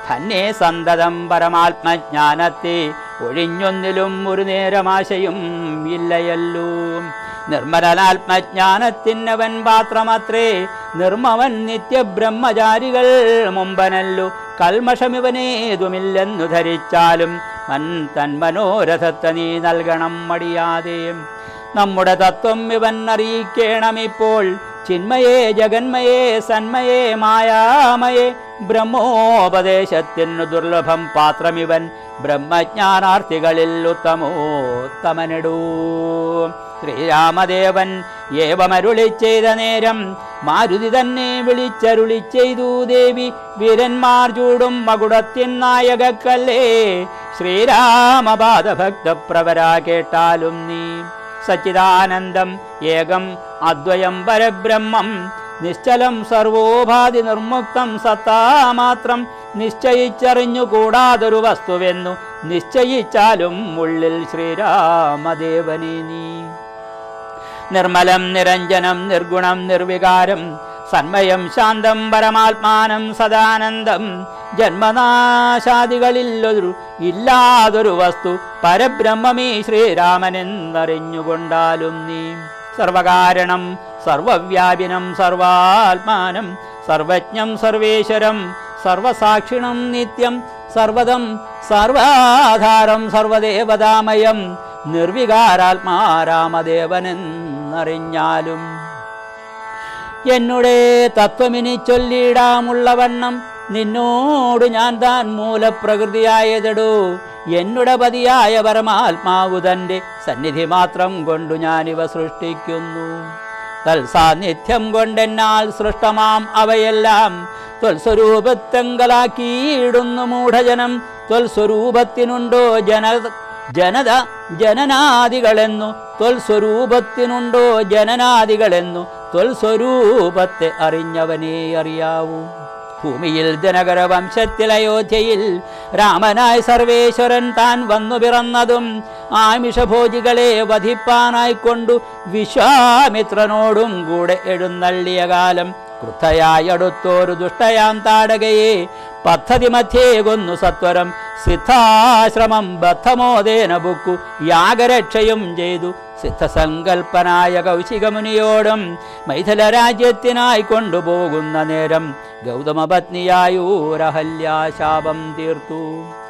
Speaker 2: തന്നെ സന്തതം പരമാത്മജ്ഞാനത്തെ ഒഴിഞ്ഞൊന്നിലും ഒരു നേരമാശയും ഇല്ലയല്ലോ നിർമ്മലാത്മജ്ഞാനത്തിനവൻ പാത്രമത്രേ നിർമ്മവൻ നിത്യബ്രഹ്മചാരികൾ മുമ്പനല്ലു കൽമഷമിവനേതുമില്ലെന്നു ധരിച്ചാലും മൻ തൻ മനോരഥത്തെ നീ നൽകണം മടിയാതെ നമ്മുടെ തത്വം ഇവൻ അറിയിക്കണമിപ്പോൾ ചിന്മയേ ജഗന്മയേ സന്മയേ മായാമയേ ബ്രഹ്മോപദേശത്തിനു ദുർലഭം പാത്രമിവൻ ബ്രഹ്മജ്ഞാനാർത്ഥികളിൽ ഉത്തമോത്തമനെടൂ ശ്രീരാമദേവൻ ഏവമരുളി ചെയ്ത നേരം മാരുതി തന്നെ വിളിച്ചരുളി ചെയ്തു ദേവി വീരന്മാർ ചൂടും മകുടത്തിൻ നായകക്കല്ലേ ശ്രീരാമപാദഭക്തപ്രവരാ കേട്ടാലും നീ സച്ചിദാനന്ദം ഏകം അദ്വയം പരബ്രഹ്മം നിശ്ചലം സർവോപാധി നിർമുക്തം സത്താമാത്രം നിശ്ചയിച്ചറിഞ്ഞു കൂടാതൊരു വസ്തുവെന്നു നിശ്ചയിച്ചാലും ഉള്ളിൽ ശ്രീരാമദേവനെ നീ നിർമ്മലം നിരഞ്ജനം നിർഗുണം നിർവികാരം സന്മയം ശാന്തം പരമാത്മാനം സദാനന്ദം ജന്മനാശാദികളില്ലൊരു ഇല്ലാതൊരു വസ്തു പരബ്രഹ്മമീ ശ്രീരാമനെന്നറിഞ്ഞുകൊണ്ടാലും നീ സർവകാരണം സർവവ്യാപിനം സർവാത്മാനം സർവജ്ഞം സർവേശ്വരം സർവസാക്ഷിണം നിത്യം സർവദം സർവാധാരം സർവദേവതാമയം നിർവികാരാത്മാരാമദേവനെന്നറിഞ്ഞാലും എന്നുടെ തത്വമിനി ചൊല്ലിടാമുള്ളവണ്ണം നിന്നോട് ഞാൻ താൻ മൂലപ്രകൃതിയായതെടൂ എന്നുടെ പതിയായ പരമാത്മാവു തൻ്റെ സന്നിധി മാത്രം കൊണ്ടു ഞാനിവ സൃഷ്ടിക്കുന്നു തൽസാന്നിധ്യം കൊണ്ടെന്നാൽ സൃഷ്ടമാം അവയെല്ലാം ത്വൽസ്വരൂപത്തെങ്കലാക്കിയിടുന്നു മൂഢജനം ത്വൽസ്വരൂപത്തിനുണ്ടോ ജന ജനത ജനനാദികളെന്നു ത്വൽസ്വരൂപത്തിനുണ്ടോ ജനനാദികളെന്നു ത്വൽസ്വരൂപത്തെ അറിഞ്ഞവനേ അറിയാവൂ ഭൂമിയിൽ ജനകര വംശത്തിൽ അയോധ്യയിൽ രാമനായി സർവേശ്വരൻ താൻ വന്നു പിറന്നതും ആമിഷഭോജികളെ വധിപ്പാനായിക്കൊണ്ടു വിശ്വാമിത്രനോടും കൂടെ എഴുന്നള്ളിയ കാലം ക്രുദ്ധയായി അടുത്തോരു ദുഷ്ടയാം താടകയെ പദ്ധതി മധ്യേ കൊന്നു സത്വരം സിദ്ധാശ്രമം ബദ്ധമോദേന ബുക്കു യാഗരക്ഷയും ചെയ്തു സിദ്ധസങ്കൽപ്പനായ കൗശികമുനിയോടും മൈഥില രാജ്യത്തിനായി കൊണ്ടുപോകുന്ന നേരം ഗൗതമപത്നിയായൂരഹല്യാശാപം തീർത്തു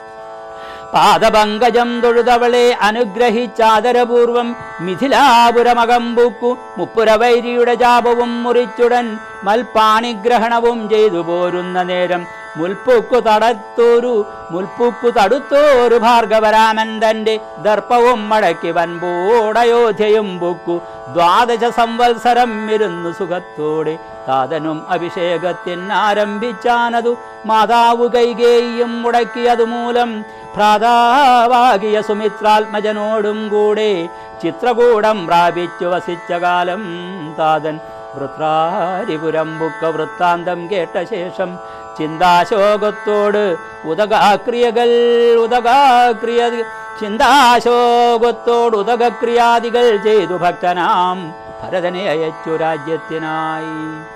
Speaker 2: പാദപങ്കജം തൊഴുതവളെ അനുഗ്രഹിച്ചാദരപൂർവം മിഥിലാപുരമകമ്പൂക്കു മുപ്പുരവൈരിയുടെ ജാപവും മുറിച്ചുടൻ മൽപ്പാണിഗ്രഹണവും ചെയ്തു പോരുന്ന നേരം മുൽപ്പുക്കു തടത്തോരു മുൽപ്പുക്കു തടുത്തോരു ഭാർഗവരാമൻ തന്റെ ദർപ്പവും മടക്കി വൻപോടയോധ്യയും ബുക്കു ദ്വാദശ സംവത്സരം ഇരുന്നു സുഖത്തോടെ താതനും അഭിഷേകത്തിനാരംഭിച്ചാനതു മാതാവു കൈകേയും മുടക്കിയതു മൂലം ഭ്രാതാവാകിയ സുമിത്രാത്മജനോടും കൂടെ ചിത്രകൂടം പ്രാപിച്ചു വസിച്ച കാലം താതൻ വൃത്രാരിപുരം ബുക്ക വൃത്താന്തം കേട്ട ശേഷം ചിന്താശോകത്തോട് ഉദകാക്രിയകൾ ഉദകാക്രിയ ചിന്താശോകത്തോട് ഉദകക്രിയാദികൾ ചെയ്തു ഭക്തനാം ഭരതനെ അയച്ചു രാജ്യത്തിനായി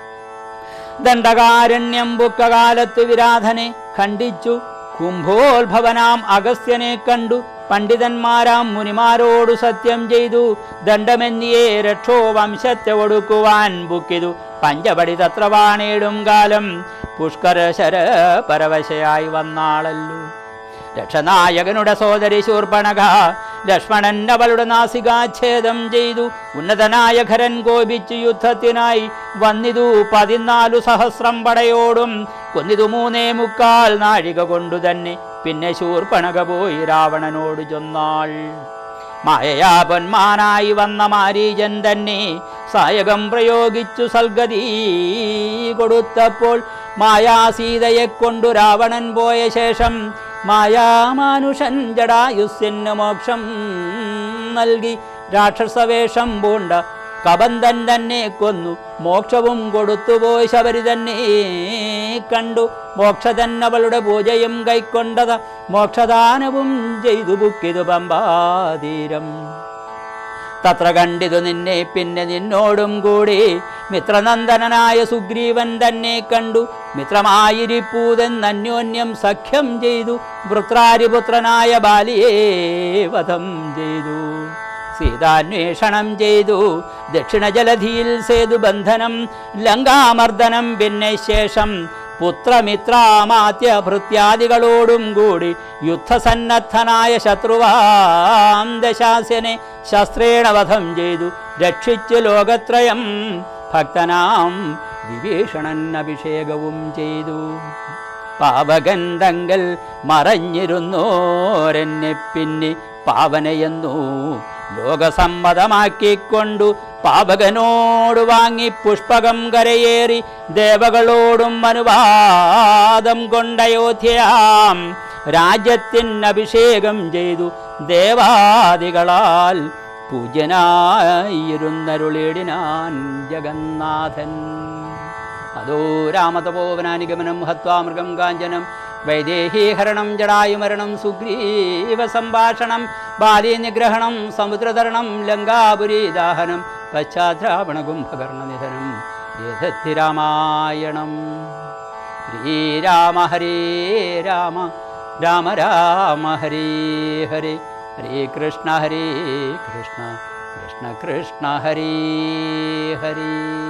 Speaker 2: ദണ്ഡകാരണ്യം ബുക്കകാലത്ത് വിരാധനെ ഖണ്ഡിച്ചു കുംഭോത്ഭവനാം അഗസ്ത്യനെ കണ്ടു പണ്ഡിതന്മാരാം മുനിമാരോടു സത്യം ചെയ്തു ദണ്ഡമെന്നിയെ രക്ഷോ വംശത്തെ ഒടുക്കുവാൻ ബുക്കിതു പഞ്ചപടി തത്രവാണേടും കാലം പുഷ്കരശര പരവശയായി വന്നാളല്ലു രക്ഷനായകനുടെ സോദരി ശൂർപ്പണക ലക്ഷ്മണൻ അവളുടെ നാസികാച്ഛേദം ചെയ്തു ഉന്നതനായ ഖരൻ കോപിച്ചു യുദ്ധത്തിനായി വന്നിതു പതിനാലു സഹസ്രം പടയോടും കൊന്നിതു മൂന്നേ മുക്കാൽ നാഴിക കൊണ്ടു തന്നെ പിന്നെ ശൂർപ്പണക പോയി രാവണനോട് ചൊന്നാൾ മായയാ പൊന്മാനായി വന്ന മാരീജൻ തന്നെ സായകം പ്രയോഗിച്ചു സൽഗതി കൊടുത്തപ്പോൾ മായാസീതയെ കൊണ്ടു രാവണൻ പോയ ശേഷം മായാമാനുഷൻ ജടായുസ്സിന് മോക്ഷം നൽകി രാക്ഷസവേഷം പൂണ്ട കബന്ധൻ തന്നെ കൊന്നു മോക്ഷവും കൊടുത്തുപോയി ശബരി തന്നെ കണ്ടു മോക്ഷതൻ അവളുടെ പൂജയും കൈക്കൊണ്ടത് മോക്ഷദാനവും ചെയ്തു ബുക്കിതു പമ്പാതീരം തത്ര കണ്ടിതു നിന്നെ പിന്നെ നിന്നോടും കൂടി മിത്രനന്ദനനായ സുഗ്രീവൻ തന്നെ കണ്ടു മിത്രമായിരിപ്പൂതെന്നന്യോന്യം സഖ്യം ചെയ്തു വൃത്രാരിപുത്രനായ ബാലിയെ വധം ചെയ്തു സീതാന്വേഷണം ചെയ്തു ദക്ഷിണ ജലധിയിൽ സേതു ബന്ധനം ലങ്കാമർദ്ദനം പിന്നെ ശേഷം പുത്രമിത്രാമാത്യ ഭൃത്യാദികളോടും കൂടി യുദ്ധസന്നദ്ധനായ ശത്രുവാം ദശാസ്യനെ ശസ്ത്രേണ വധം ചെയ്തു രക്ഷിച്ചു ലോകത്രയം ഭക്തനാം വിഭീഷണൻ അഭിഷേകവും ചെയ്തു പാവകൻ തങ്കൽ മറഞ്ഞിരുന്നോരെന്നെ പിന്നെ പാവനയെന്നു ലോകസമ്മതമാക്കിക്കൊണ്ടു പാവകനോട് വാങ്ങി പുഷ്പകം കരയേറി ദേവകളോടും അനുവാദം കൊണ്ടയോധ്യയാം രാജ്യത്തിനഭിഷേകം ചെയ്തു ദേവാദികളാൽ പൂജ്യനായിരുന്നരുളിടിനാൻ ജഗന്നാഥൻ അതോ രാമതപോവനാനിഗമനം ഹത്വാമൃഗം കാഞ്ചനം വൈദേഹീഹരണം ജടായുമരണം സുഗ്രീവ സംഭാഷണം ബാല്യനിഗ്രഹണം സമുദ്രതരണം ലങ്കാപുരി ദാഹനം പശ്ചാദ്രാവണകുംഭകർണനിധനം ഏതത്തി രാമായണം ശ്രീരാമ ഹരേ രാമ രാമ രാമ ഹരേ ഹരേ ഹരേ കൃഷ്ണ ഹരേ കൃഷ്ണ കൃഷ്ണ കൃഷ്ണ ഹരേ ഹരേ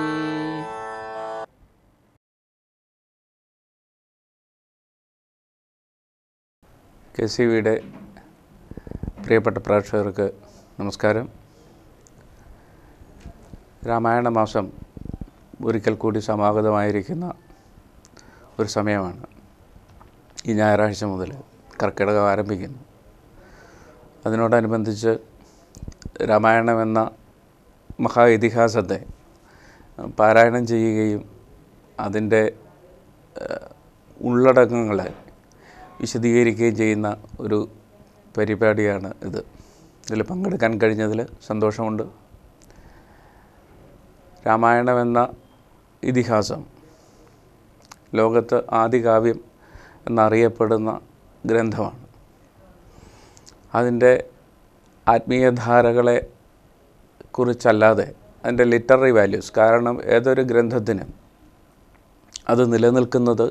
Speaker 3: കെ സി വിയുടെ പ്രിയപ്പെട്ട പ്രേക്ഷകർക്ക് നമസ്കാരം രാമായണ മാസം ഒരിക്കൽ കൂടി സമാഗതമായിരിക്കുന്ന ഒരു സമയമാണ് ഈ ഞായറാഴ്ച മുതൽ കർക്കിടകം ആരംഭിക്കുന്നു അതിനോടനുബന്ധിച്ച് രാമായണം എന്ന മഹാ ഇതിഹാസത്തെ പാരായണം ചെയ്യുകയും അതിൻ്റെ ഏഹ്, ഉള്ളടക്കങ്ങളെ വിശദീകരിക്കുകയും ചെയ്യുന്ന ഒരു പരിപാടിയാണ് ഇത് ഇതിൽ പങ്കെടുക്കാൻ കഴിഞ്ഞതിൽ സന്തോഷമുണ്ട് രാമായണം എന്ന ഇതിഹാസം ലോകത്ത് ആദികാവ്യം എന്നറിയപ്പെടുന്ന ഗ്രന്ഥമാണ് അതിൻ്റെ ആത്മീയധാരകളെ കുറിച്ചല്ലാതെ അതിൻ്റെ ലിറ്റററി വാല്യൂസ് കാരണം ഏതൊരു ഗ്രന്ഥത്തിനും അത് നിലനിൽക്കുന്നത്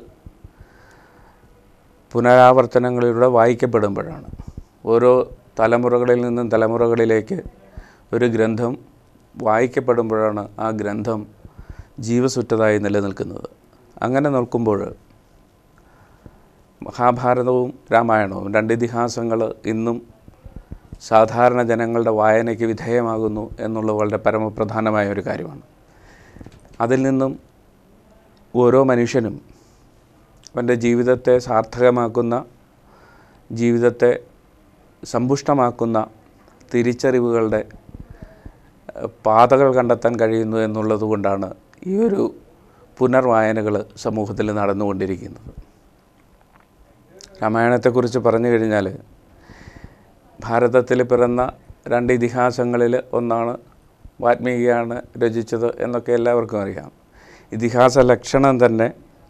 Speaker 3: പുനരാവർത്തനങ്ങളിലൂടെ വായിക്കപ്പെടുമ്പോഴാണ് ഓരോ തലമുറകളിൽ നിന്നും തലമുറകളിലേക്ക് ഒരു ഗ്രന്ഥം വായിക്കപ്പെടുമ്പോഴാണ് ആ ഗ്രന്ഥം ജീവസുറ്റതായി നിലനിൽക്കുന്നത് അങ്ങനെ നോക്കുമ്പോൾ മഹാഭാരതവും രാമായണവും രണ്ട് ഇതിഹാസങ്ങൾ ഇന്നും സാധാരണ ജനങ്ങളുടെ വായനയ്ക്ക് വിധേയമാകുന്നു എന്നുള്ളത് വളരെ പരമപ്രധാനമായ ഒരു കാര്യമാണ് അതിൽ നിന്നും ഓരോ മനുഷ്യനും അവൻ്റെ ജീവിതത്തെ സാർത്ഥകമാക്കുന്ന ജീവിതത്തെ സമ്പുഷ്ടമാക്കുന്ന തിരിച്ചറിവുകളുടെ ഏഹ്, പാതകൾ കണ്ടെത്താൻ കഴിയുന്നു എന്നുള്ളത് കൊണ്ടാണ് ഈ ഒരു പുനർവായനകൾ സമൂഹത്തിൽ നടന്നുകൊണ്ടിരിക്കുന്നത് രാമായണത്തെക്കുറിച്ച് പറഞ്ഞു കഴിഞ്ഞാൽ ഭാരതത്തിൽ പിറന്ന രണ്ട് ഇതിഹാസങ്ങളിൽ ഒന്നാണ് വാൽമീകിയാണ് രചിച്ചത് എന്നൊക്കെ എല്ലാവർക്കും അറിയാം ഇതിഹാസ ലക്ഷണം തന്നെ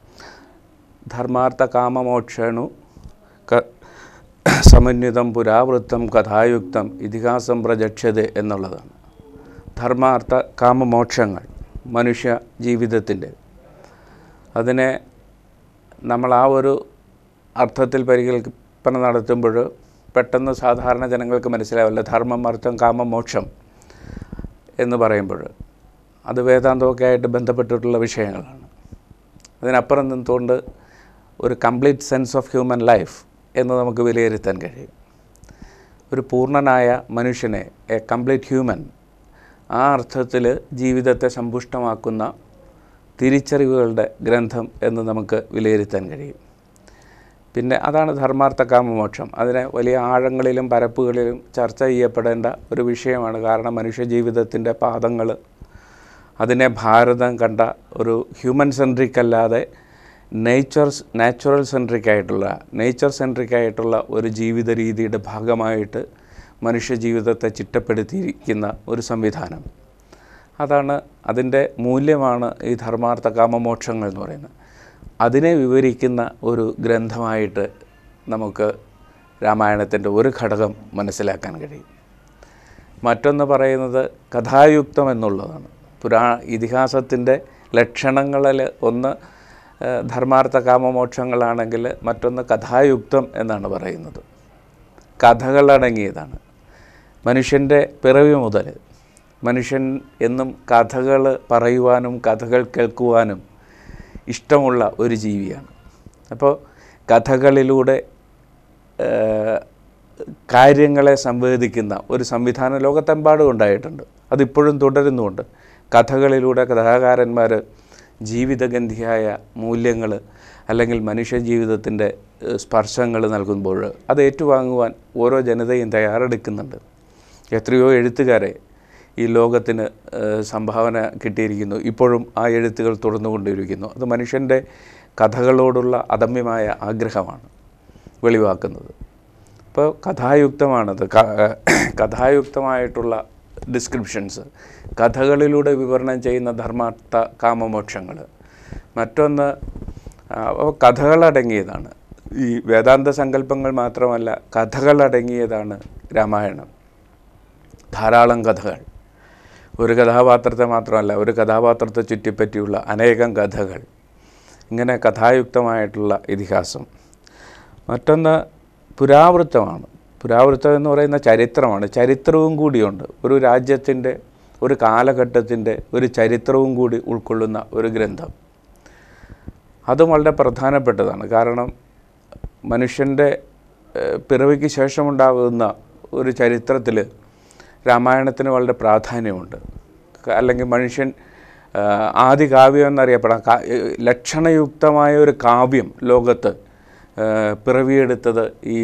Speaker 3: ധർമാർത്ഥ കാമമോക്ഷണു ക സമന്വിതം പുരാവൃത്തം കഥായുക്തം ഇതിഹാസം പ്രജക്ഷ്യത എന്നുള്ളതാണ് ധർമാർത്ഥ കാമമോക്ഷങ്ങൾ മനുഷ്യ ജീവിതത്തിൻ്റെ അതിനെ നമ്മൾ ആ ഒരു അർത്ഥത്തിൽ പരികൽപ്പന നടത്തുമ്പോൾ പെട്ടെന്ന് സാധാരണ ജനങ്ങൾക്ക് മനസ്സിലാവില്ല ധർമ്മം അർത്ഥം കാമം മോക്ഷം എന്ന് പറയുമ്പോൾ അത് വേദാന്തമൊക്കെ ആയിട്ട് ബന്ധപ്പെട്ടിട്ടുള്ള വിഷയങ്ങളാണ് അതിനപ്പുറം നിന്നുകൊണ്ട് ഒരു complete sense of human life എന്ന് നമുക്ക് വിലയിരുത്താൻ കഴിയും ഒരു പൂർണ്ണനായ മനുഷ്യനെ എ കംപ്ലീറ്റ് ഹ്യൂമൻ ആ അർത്ഥത്തിൽ ജീവിതത്തെ സമ്പുഷ്ടമാക്കുന്ന തിരിച്ചറിവുകളുടെ ഗ്രന്ഥം എന്ന് നമുക്ക് വിലയിരുത്താൻ കഴിയും പിന്നെ അതാണ് ധർമാർത്ഥ കാമമോക്ഷം അതിനെ വലിയ ആഴങ്ങളിലും പരപ്പുകളിലും ചർച്ച ചെയ്യപ്പെടേണ്ട ഒരു വിഷയമാണ് കാരണം മനുഷ്യ ജീവിതത്തിൻ്റെ പാദങ്ങൾ അതിനെ ഭാരതം കണ്ട ഒരു ഹ്യൂമൻ സെൻട്രിക് അല്ലാതെ നേച്ചർ നാച്ചുറൽ സെൻട്രിക് ആയിട്ടുള്ള നേച്ചർ സെൻട്രിക് ആയിട്ടുള്ള ഒരു ജീവിത രീതിയുടെ ഭാഗമായിട്ട് മനുഷ്യ ജീവിതത്തെ ചിട്ടപ്പെടുത്തിയിരിക്കുന്ന ഒരു സംവിധാനം അതാണ് അതിൻ്റെ മൂല്യമാണ് ഈ ധർമാർത്ഥ കാമമോക്ഷങ്ങൾ എന്ന് പറയുന്നത് അതിനെ വിവരിക്കുന്ന ഒരു ഗ്രന്ഥമായിട്ട് നമുക്ക് രാമായണത്തിൻ്റെ ഒരു ഘടകം മനസ്സിലാക്കാൻ കഴിയും മറ്റൊന്ന് പറയുന്നത് കഥായുക്തം എന്നുള്ളതാണ് പുരാ ഇതിഹാസത്തിൻ്റെ ലക്ഷണങ്ങളിൽ ഒന്ന് ഏഹ്, ധർമാർത്ഥ കാമമോക്ഷങ്ങളാണെങ്കിൽ മറ്റൊന്ന് കഥായുക്തം എന്നാണ് പറയുന്നത് കഥകളടങ്ങിയതാണ് മനുഷ്യൻ്റെ പിറവി മുതൽ മനുഷ്യൻ എന്നും കഥകൾ പറയുവാനും കഥകൾ കേൾക്കുവാനും ഇഷ്ടമുള്ള ഒരു ജീവിയാണ് അപ്പോൾ കഥകളിലൂടെ ഏഹ്, കാര്യങ്ങളെ സംവേദിക്കുന്ന ഒരു സംവിധാനം ലോകത്തെമ്പാടും ഉണ്ടായിട്ടുണ്ട് അതിപ്പോഴും തുടരുന്നുമുണ്ട് കഥകളിലൂടെ കഥാകാരന്മാർ ജീവിതഗന്ധിയായ മൂല്യങ്ങൾ അല്ലെങ്കിൽ മനുഷ്യ ജീവിതത്തിൻ്റെ സ്പർശങ്ങൾ നൽകുമ്പോൾ അത് ഏറ്റുവാങ്ങുവാൻ ഓരോ ജനതയും തയ്യാറെടുക്കുന്നുണ്ട് എത്രയോ എഴുത്തുകാരെ ഈ ലോകത്തിന് ഏഹ്, സംഭാവന കിട്ടിയിരിക്കുന്നു ഇപ്പോഴും ആ എഴുത്തുകൾ തുടർന്നുകൊണ്ടിരിക്കുന്നു അത് മനുഷ്യൻ്റെ കഥകളോടുള്ള അദമ്യമായ ആഗ്രഹമാണ് വെളിവാക്കുന്നത് അപ്പോൾ കഥായുക്തമാണത് ക- കഥായുക്തമായിട്ടുള്ള ഡിസ്ക്രിപ്ഷൻസ് കഥകളിലൂടെ വിവരണം ചെയ്യുന്ന ധർമാർത്ഥ കാമമോക്ഷങ്ങൾ മറ്റൊന്ന് ആ, അപ്പോൾ കഥകളടങ്ങിയതാണ് ഈ വേദാന്ത സങ്കല്പങ്ങൾ മാത്രമല്ല കഥകളടങ്ങിയതാണ് രാമായണം ധാരാളം കഥകൾ ഒരു കഥാപാത്രത്തെ മാത്രമല്ല ഒരു കഥാപാത്രത്തെ ചുറ്റിപ്പറ്റിയുള്ള അനേകം കഥകൾ ഇങ്ങനെ കഥായുക്തമായിട്ടുള്ള ഇതിഹാസം മറ്റൊന്ന് പുരാവൃത്തമാണ് പുരാവൃത്തം എന്ന് പറയുന്ന ചരിത്രമാണ് ചരിത്രവും കൂടിയുണ്ട് ഒരു രാജ്യത്തിൻ്റെ ഒരു കാലഘട്ടത്തിൻ്റെ ഒരു ചരിത്രവും കൂടി ഉൾക്കൊള്ളുന്ന ഒരു ഗ്രന്ഥം അതും വളരെ പ്രധാനപ്പെട്ടതാണ് കാരണം മനുഷ്യൻ്റെ ഏഹ്, പിറവിക്ക് ശേഷമുണ്ടാകുന്ന ഒരു ചരിത്രത്തിൽ രാമായണത്തിന് വളരെ പ്രാധാന്യമുണ്ട് ക- അല്ലെങ്കിൽ മനുഷ്യൻ ഏഹ്, ആദി കാവ്യം എന്നറിയപ്പെടാം കാ- ഏഹ്, ലക്ഷണയുക്തമായ ഒരു കാവ്യം ലോകത്ത് ഏഹ്, പിറവിയെടുത്തത് ഈ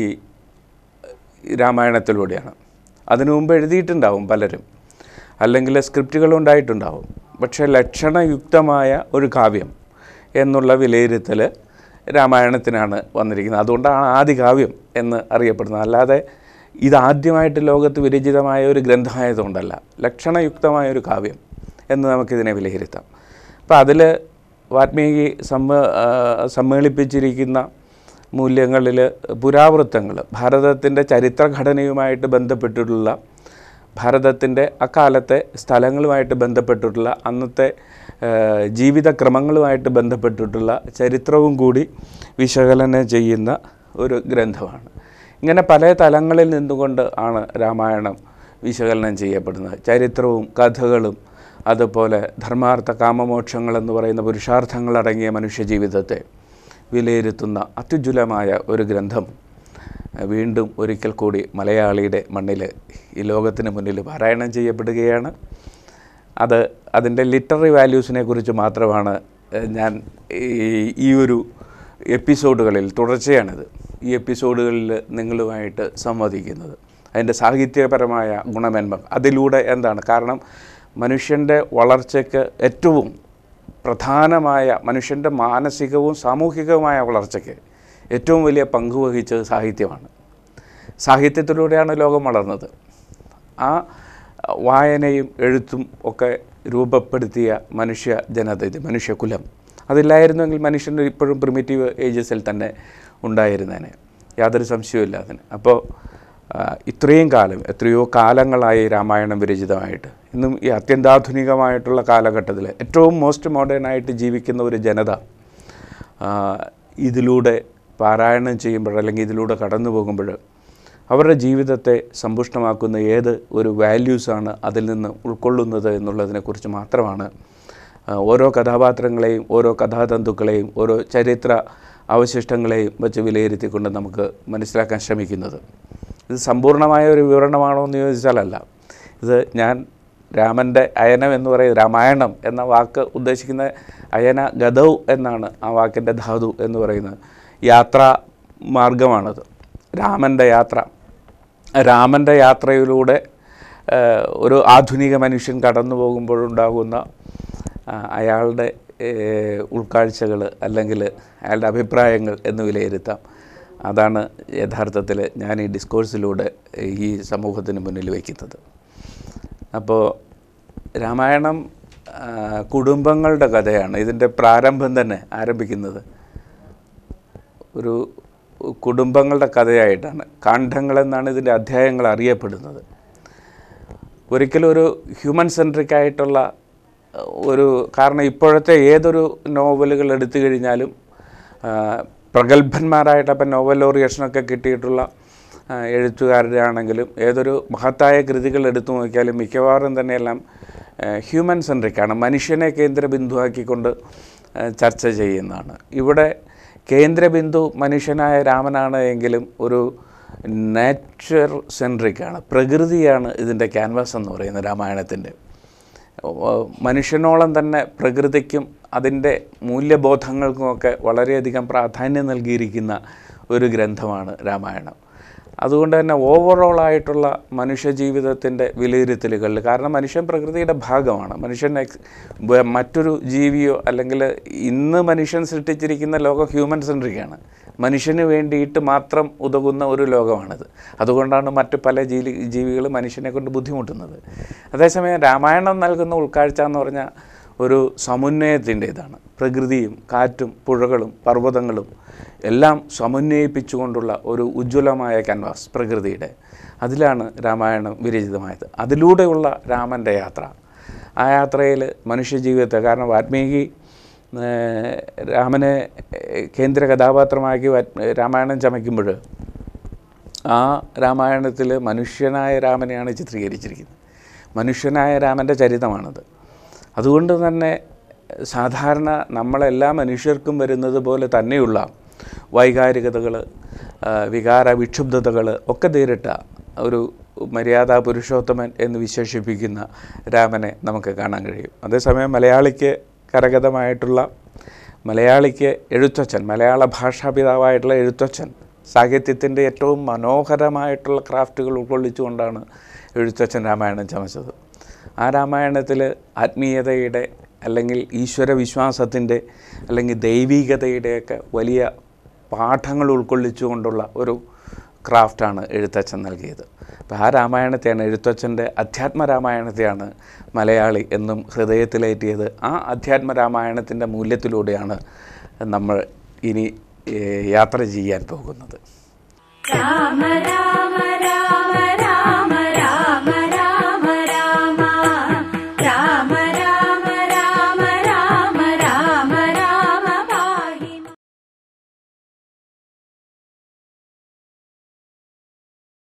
Speaker 3: രാമായണത്തിലൂടെയാണ് അതിനു മുമ്പ് എഴുതിയിട്ടുണ്ടാവും പലരും അല്ലെങ്കിൽ സ്ക്രിപ്റ്റുകൾ ഉണ്ടായിട്ടുണ്ടാവും പക്ഷേ ലക്ഷണയുക്തമായ ഒരു കാവ്യം എന്നുള്ള വിലയിരുത്തൽ രാമായണത്തിനാണ് വന്നിരിക്കുന്നത് അതുകൊണ്ടാണ് ആദി കാവ്യം എന്ന് അറിയപ്പെടുന്നത് അല്ലാതെ ഇതാദ്യമായിട്ട് ലോകത്ത് വിരചിതമായ ഒരു ഗ്രന്ഥമായതുകൊണ്ടല്ല ലക്ഷണയുക്തമായ ഒരു കാവ്യം എന്ന് നമുക്കിതിനെ വിലയിരുത്താം അപ്പോൾ അതിൽ വാൽമീകി സമ്മ ആ, സമ്മേളിപ്പിച്ചിരിക്കുന്ന മൂല്യങ്ങളിൽ പുരാവൃത്തങ്ങൾ ഭാരതത്തിൻ്റെ ചരിത്രഘടനയുമായിട്ട് ബന്ധപ്പെട്ടിട്ടുള്ള ഭാരതത്തിൻ്റെ അക്കാലത്തെ സ്ഥലങ്ങളുമായിട്ട് ബന്ധപ്പെട്ടിട്ടുള്ള അന്നത്തെ ഏഹ്, ജീവിതക്രമങ്ങളുമായിട്ട് ബന്ധപ്പെട്ടിട്ടുള്ള ചരിത്രവും കൂടി വിശകലനം ചെയ്യുന്ന ഒരു ഗ്രന്ഥമാണ് ഇങ്ങനെ പല തലങ്ങളിൽ നിന്നുകൊണ്ട് ആണ് രാമായണം വിശകലനം ചെയ്യപ്പെടുന്നത് ചരിത്രവും കഥകളും അതുപോലെ ധർമാർത്ഥ കാമമോക്ഷങ്ങൾ എന്ന് പറയുന്ന പുരുഷാർത്ഥങ്ങളടങ്ങിയ മനുഷ്യജീവിതത്തെ വിലയിരുത്തുന്ന അത്യുജ്വലമായ ഒരു ഗ്രന്ഥം അഹ് വീണ്ടും ഒരിക്കൽ കൂടി മലയാളിയുടെ മണ്ണിൽ ഈ ലോകത്തിന് മുന്നിൽ പാരായണം ചെയ്യപ്പെടുകയാണ് അത് അതിൻ്റെ ലിറ്റററി വാല്യൂസിനെ കുറിച്ച് മാത്രമാണ് ഏഹ്, ഞാൻ ഈ- ഈ ഒരു എപ്പിസോഡുകളിൽ തുടർച്ചയാണിത് ഈ എപ്പിസോഡുകളിൽ നിങ്ങളുമായിട്ട് സംവദിക്കുന്നത് അതിൻ്റെ സാഹിത്യപരമായ ഗുണമേന്മ അതിലൂടെ എന്താണ് കാരണം മനുഷ്യൻ്റെ വളർച്ചയ്ക്ക് ഏറ്റവും പ്രധാനമായ മനുഷ്യൻ്റെ മാനസികവും സാമൂഹികവുമായ വളർച്ചയ്ക്ക് ഏറ്റവും വലിയ പങ്ക് വഹിച്ചത് സാഹിത്യമാണ് സാഹിത്യത്തിലൂടെയാണ് ലോകം വളർന്നത് ആ വായനയും എഴുത്തും ഒക്കെ രൂപപ്പെടുത്തിയ മനുഷ്യ ജനത ഇത് മനുഷ്യകുലം അതില്ലായിരുന്നെങ്കിൽ മനുഷ്യൻ ഇപ്പോഴും പ്രിമിറ്റീവ് ഏജസിൽ തന്നെ ഉണ്ടായിരുന്നേനെ യാതൊരു സംശയവുമില്ല അതിന് അപ്പോൾ ആ, ഇത്രയും കാലം എത്രയോ കാലങ്ങളായി രാമായണം വിരചിതമായിട്ട് ഇന്നും ഈ അത്യന്താധുനികമായിട്ടുള്ള കാലഘട്ടത്തിൽ ഏറ്റവും മോസ്റ്റ് മോഡേൺ ആയിട്ട് ജീവിക്കുന്ന ഒരു ജനത ആ, ഇതിലൂടെ പാരായണം ചെയ്യുമ്പോൾ അല്ലെങ്കിൽ ഇതിലൂടെ കടന്നു പോകുമ്പോൾ അവരുടെ ജീവിതത്തെ സമ്പുഷ്ടമാക്കുന്ന ഏത് ഒരു വാല്യൂസാണ് അതിൽ നിന്ന് ഉൾക്കൊള്ളുന്നത് എന്നുള്ളതിനെക്കുറിച്ച് മാത്രമാണ് ആ, ഓരോ കഥാപാത്രങ്ങളെയും ഓരോ കഥാതന്തുക്കളെയും ഓരോ ചരിത്ര അവശിഷ്ടങ്ങളെയും വെച്ച് വിലയിരുത്തിക്കൊണ്ട് നമുക്ക് മനസ്സിലാക്കാൻ ശ്രമിക്കുന്നത് ഇത് സമ്പൂർണ്ണമായ ഒരു വിവരണമാണോ എന്ന് ചോദിച്ചാലല്ല ഇത് ഞാൻ രാമൻ്റെ അയനം എന്ന് പറയുന്നത് രാമായണം എന്ന വാക്ക് ഉദ്ദേശിക്കുന്ന അയന ഗതൗ എന്നാണ് ആ വാക്കിൻ്റെ ധാതു എന്ന് പറയുന്നത് യാത്രാ മാർഗമാണത് രാമൻ്റെ യാത്ര രാമൻ്റെ യാത്രയിലൂടെ ഏഹ്, ഒരു ആധുനിക മനുഷ്യൻ കടന്നു പോകുമ്പോഴുണ്ടാകുന്ന ആ, അയാളുടെ ഉൾക്കാഴ്ചകൾ അല്ലെങ്കിൽ അയാളുടെ അഭിപ്രായങ്ങൾ എന്ന് വിലയിരുത്താം അതാണ് യഥാർത്ഥത്തിൽ ഞാൻ ഈ ഡിസ്കോഴ്സിലൂടെ ഈ സമൂഹത്തിന് മുന്നിൽ വയ്ക്കുന്നത് അപ്പോൾ രാമായണം ആ, കുടുംബങ്ങളുടെ കഥയാണ് ഇതിൻ്റെ പ്രാരംഭം തന്നെ ആരംഭിക്കുന്നത് ഒരു കുടുംബങ്ങളുടെ കഥയായിട്ടാണ് കാണ്ഡങ്ങളെന്നാണ് ഇതിൻ്റെ അധ്യായങ്ങൾ അറിയപ്പെടുന്നത് ഒരിക്കലും ഒരു ഹ്യൂമൻ സെൻട്രിക് ആയിട്ടുള്ള അഹ്, ഒരു കാരണം ഇപ്പോഴത്തെ ഏതൊരു നോവലുകൾ എടുത്തു കഴിഞ്ഞാലും ആ, പ്രഗത്ഭന്മാരായിട്ട് അപ്പം നോവൽ ലോറിയേഷനൊക്കെ കിട്ടിയിട്ടുള്ള ആ, എഴുത്തുകാരുടെ ആണെങ്കിലും ഏതൊരു മഹത്തായ കൃതികൾ എടുത്തു നോക്കിയാലും മിക്കവാറും തന്നെയെല്ലാം ഹ്യൂമൻ സെൻട്രിക്കാണ് മനുഷ്യനെ കേന്ദ്രബിന്ദുവാക്കിക്കൊണ്ട് ആ, ചർച്ച ചെയ്യുന്നതാണ് ഇവിടെ കേന്ദ്രബിന്ദു മനുഷ്യനായ രാമനാണ് എങ്കിലും ഒരു നേച്ചർ സെൻട്രിക്കാണ് പ്രകൃതിയാണ് ഇതിൻ്റെ ക്യാൻവാസ് എന്ന് പറയുന്നത് രാമായണത്തിൻ്റെ ഓ- മനുഷ്യനോളം തന്നെ പ്രകൃതിക്കും അതിൻ്റെ മൂല്യബോധങ്ങൾക്കുമൊക്കെ വളരെയധികം പ്രാധാന്യം നൽകിയിരിക്കുന്ന ഒരു ഗ്രന്ഥമാണ് രാമായണം അതുകൊണ്ട് തന്നെ ഓവറോളായിട്ടുള്ള മനുഷ്യജീവിതത്തിൻ്റെ വിലയിരുത്തലുകളിൽ കാരണം മനുഷ്യൻ പ്രകൃതിയുടെ ഭാഗമാണ് മനുഷ്യൻ എക്സ് വ- മറ്റൊരു ജീവിയോ അല്ലെങ്കിൽ ഇന്ന് മനുഷ്യൻ സൃഷ്ടിച്ചിരിക്കുന്ന ലോകം ഹ്യൂമൻ സെൻട്രിക്കാണ് മനുഷ്യന് വേണ്ടിയിട്ട് മാത്രം ഉതകുന്ന ഒരു ലോകമാണിത് അതുകൊണ്ടാണ് മറ്റ് പല ജീവി ജീവികൾ മനുഷ്യനെ കൊണ്ട് ബുദ്ധിമുട്ടുന്നത് അതേസമയം രാമായണം നൽകുന്ന ഉൾക്കാഴ്ച എന്ന് പറഞ്ഞാൽ ഒരു സമുന്നയത്തിൻ്റേതാണ് പ്രകൃതിയും കാറ്റും പുഴകളും പർവ്വതങ്ങളും എല്ലാം സമന്വയിപ്പിച്ചുകൊണ്ടുള്ള ഒരു ഉജ്ജ്വലമായ ക്യാൻവാസ് പ്രകൃതിയുടെ അതിലാണ് രാമായണം വിരചിതമായത് അതിലൂടെയുള്ള രാമൻ്റെ യാത്ര ആ യാത്രയിൽ മനുഷ്യജീവിതത്തെ കാരണം വാൽമീകി ഏഹ്, രാമനെ ഏഹ്, കേന്ദ്ര കഥാപാത്രമാക്കി വാൽ- രാമായണം ചമയ്ക്കുമ്പോൾ ആ രാമായണത്തിൽ മനുഷ്യനായ രാമനെയാണ് ചിത്രീകരിച്ചിരിക്കുന്നത് മനുഷ്യനായ രാമൻ്റെ ചരിതമാണത് അതുകൊണ്ട് തന്നെ സാധാരണ നമ്മളെല്ലാ മനുഷ്യർക്കും വരുന്നത് പോലെ തന്നെയുള്ള വൈകാരികതകൾ വികാര വിക്ഷുബ്ധതകൾ ഒക്കെ നേരിട്ട ഒരു മര്യാദാ പുരുഷോത്തമൻ എന്ന് വിശേഷിപ്പിക്കുന്ന രാമനെ നമുക്ക് കാണാൻ കഴിയും അതേസമയം മലയാളിക്ക് കരഗതമായിട്ടുള്ള മലയാളിക്ക് എഴുത്തച്ഛൻ മലയാള ഭാഷാപിതാവായിട്ടുള്ള എഴുത്തച്ഛൻ സാഹിത്യത്തിൻ്റെ ഏറ്റവും മനോഹരമായിട്ടുള്ള ക്രാഫ്റ്റുകൾ ഉൾക്കൊള്ളിച്ചുകൊണ്ടാണ് എഴുത്തച്ഛൻ രാമായണം ചമച്ചത് ആ രാമായണത്തിൽ ആത്മീയതയുടെ അല്ലെങ്കിൽ ഈശ്വര വിശ്വാസത്തിൻ്റെ അല്ലെങ്കിൽ ദൈവികതയുടെയൊക്കെ വലിയ പാഠങ്ങൾ ഉൾക്കൊള്ളിച്ചുകൊണ്ടുള്ള ഒരു ക്രാഫ്റ്റാണ് എഴുത്തച്ഛൻ നൽകിയത് അപ്പോൾ ആ രാമായണത്തെയാണ് എഴുത്തച്ഛൻ്റെ അധ്യാത്മ രാമായണത്തെയാണ് മലയാളി എന്നും ഹൃദയത്തിലേറ്റിയത് ആ അധ്യാത്മ രാമായണത്തിൻ്റെ മൂല്യത്തിലൂടെയാണ് നമ്മൾ ഇനി ഏഹ്, യാത്ര ചെയ്യാൻ പോകുന്നത്
Speaker 1: രാമ രാമ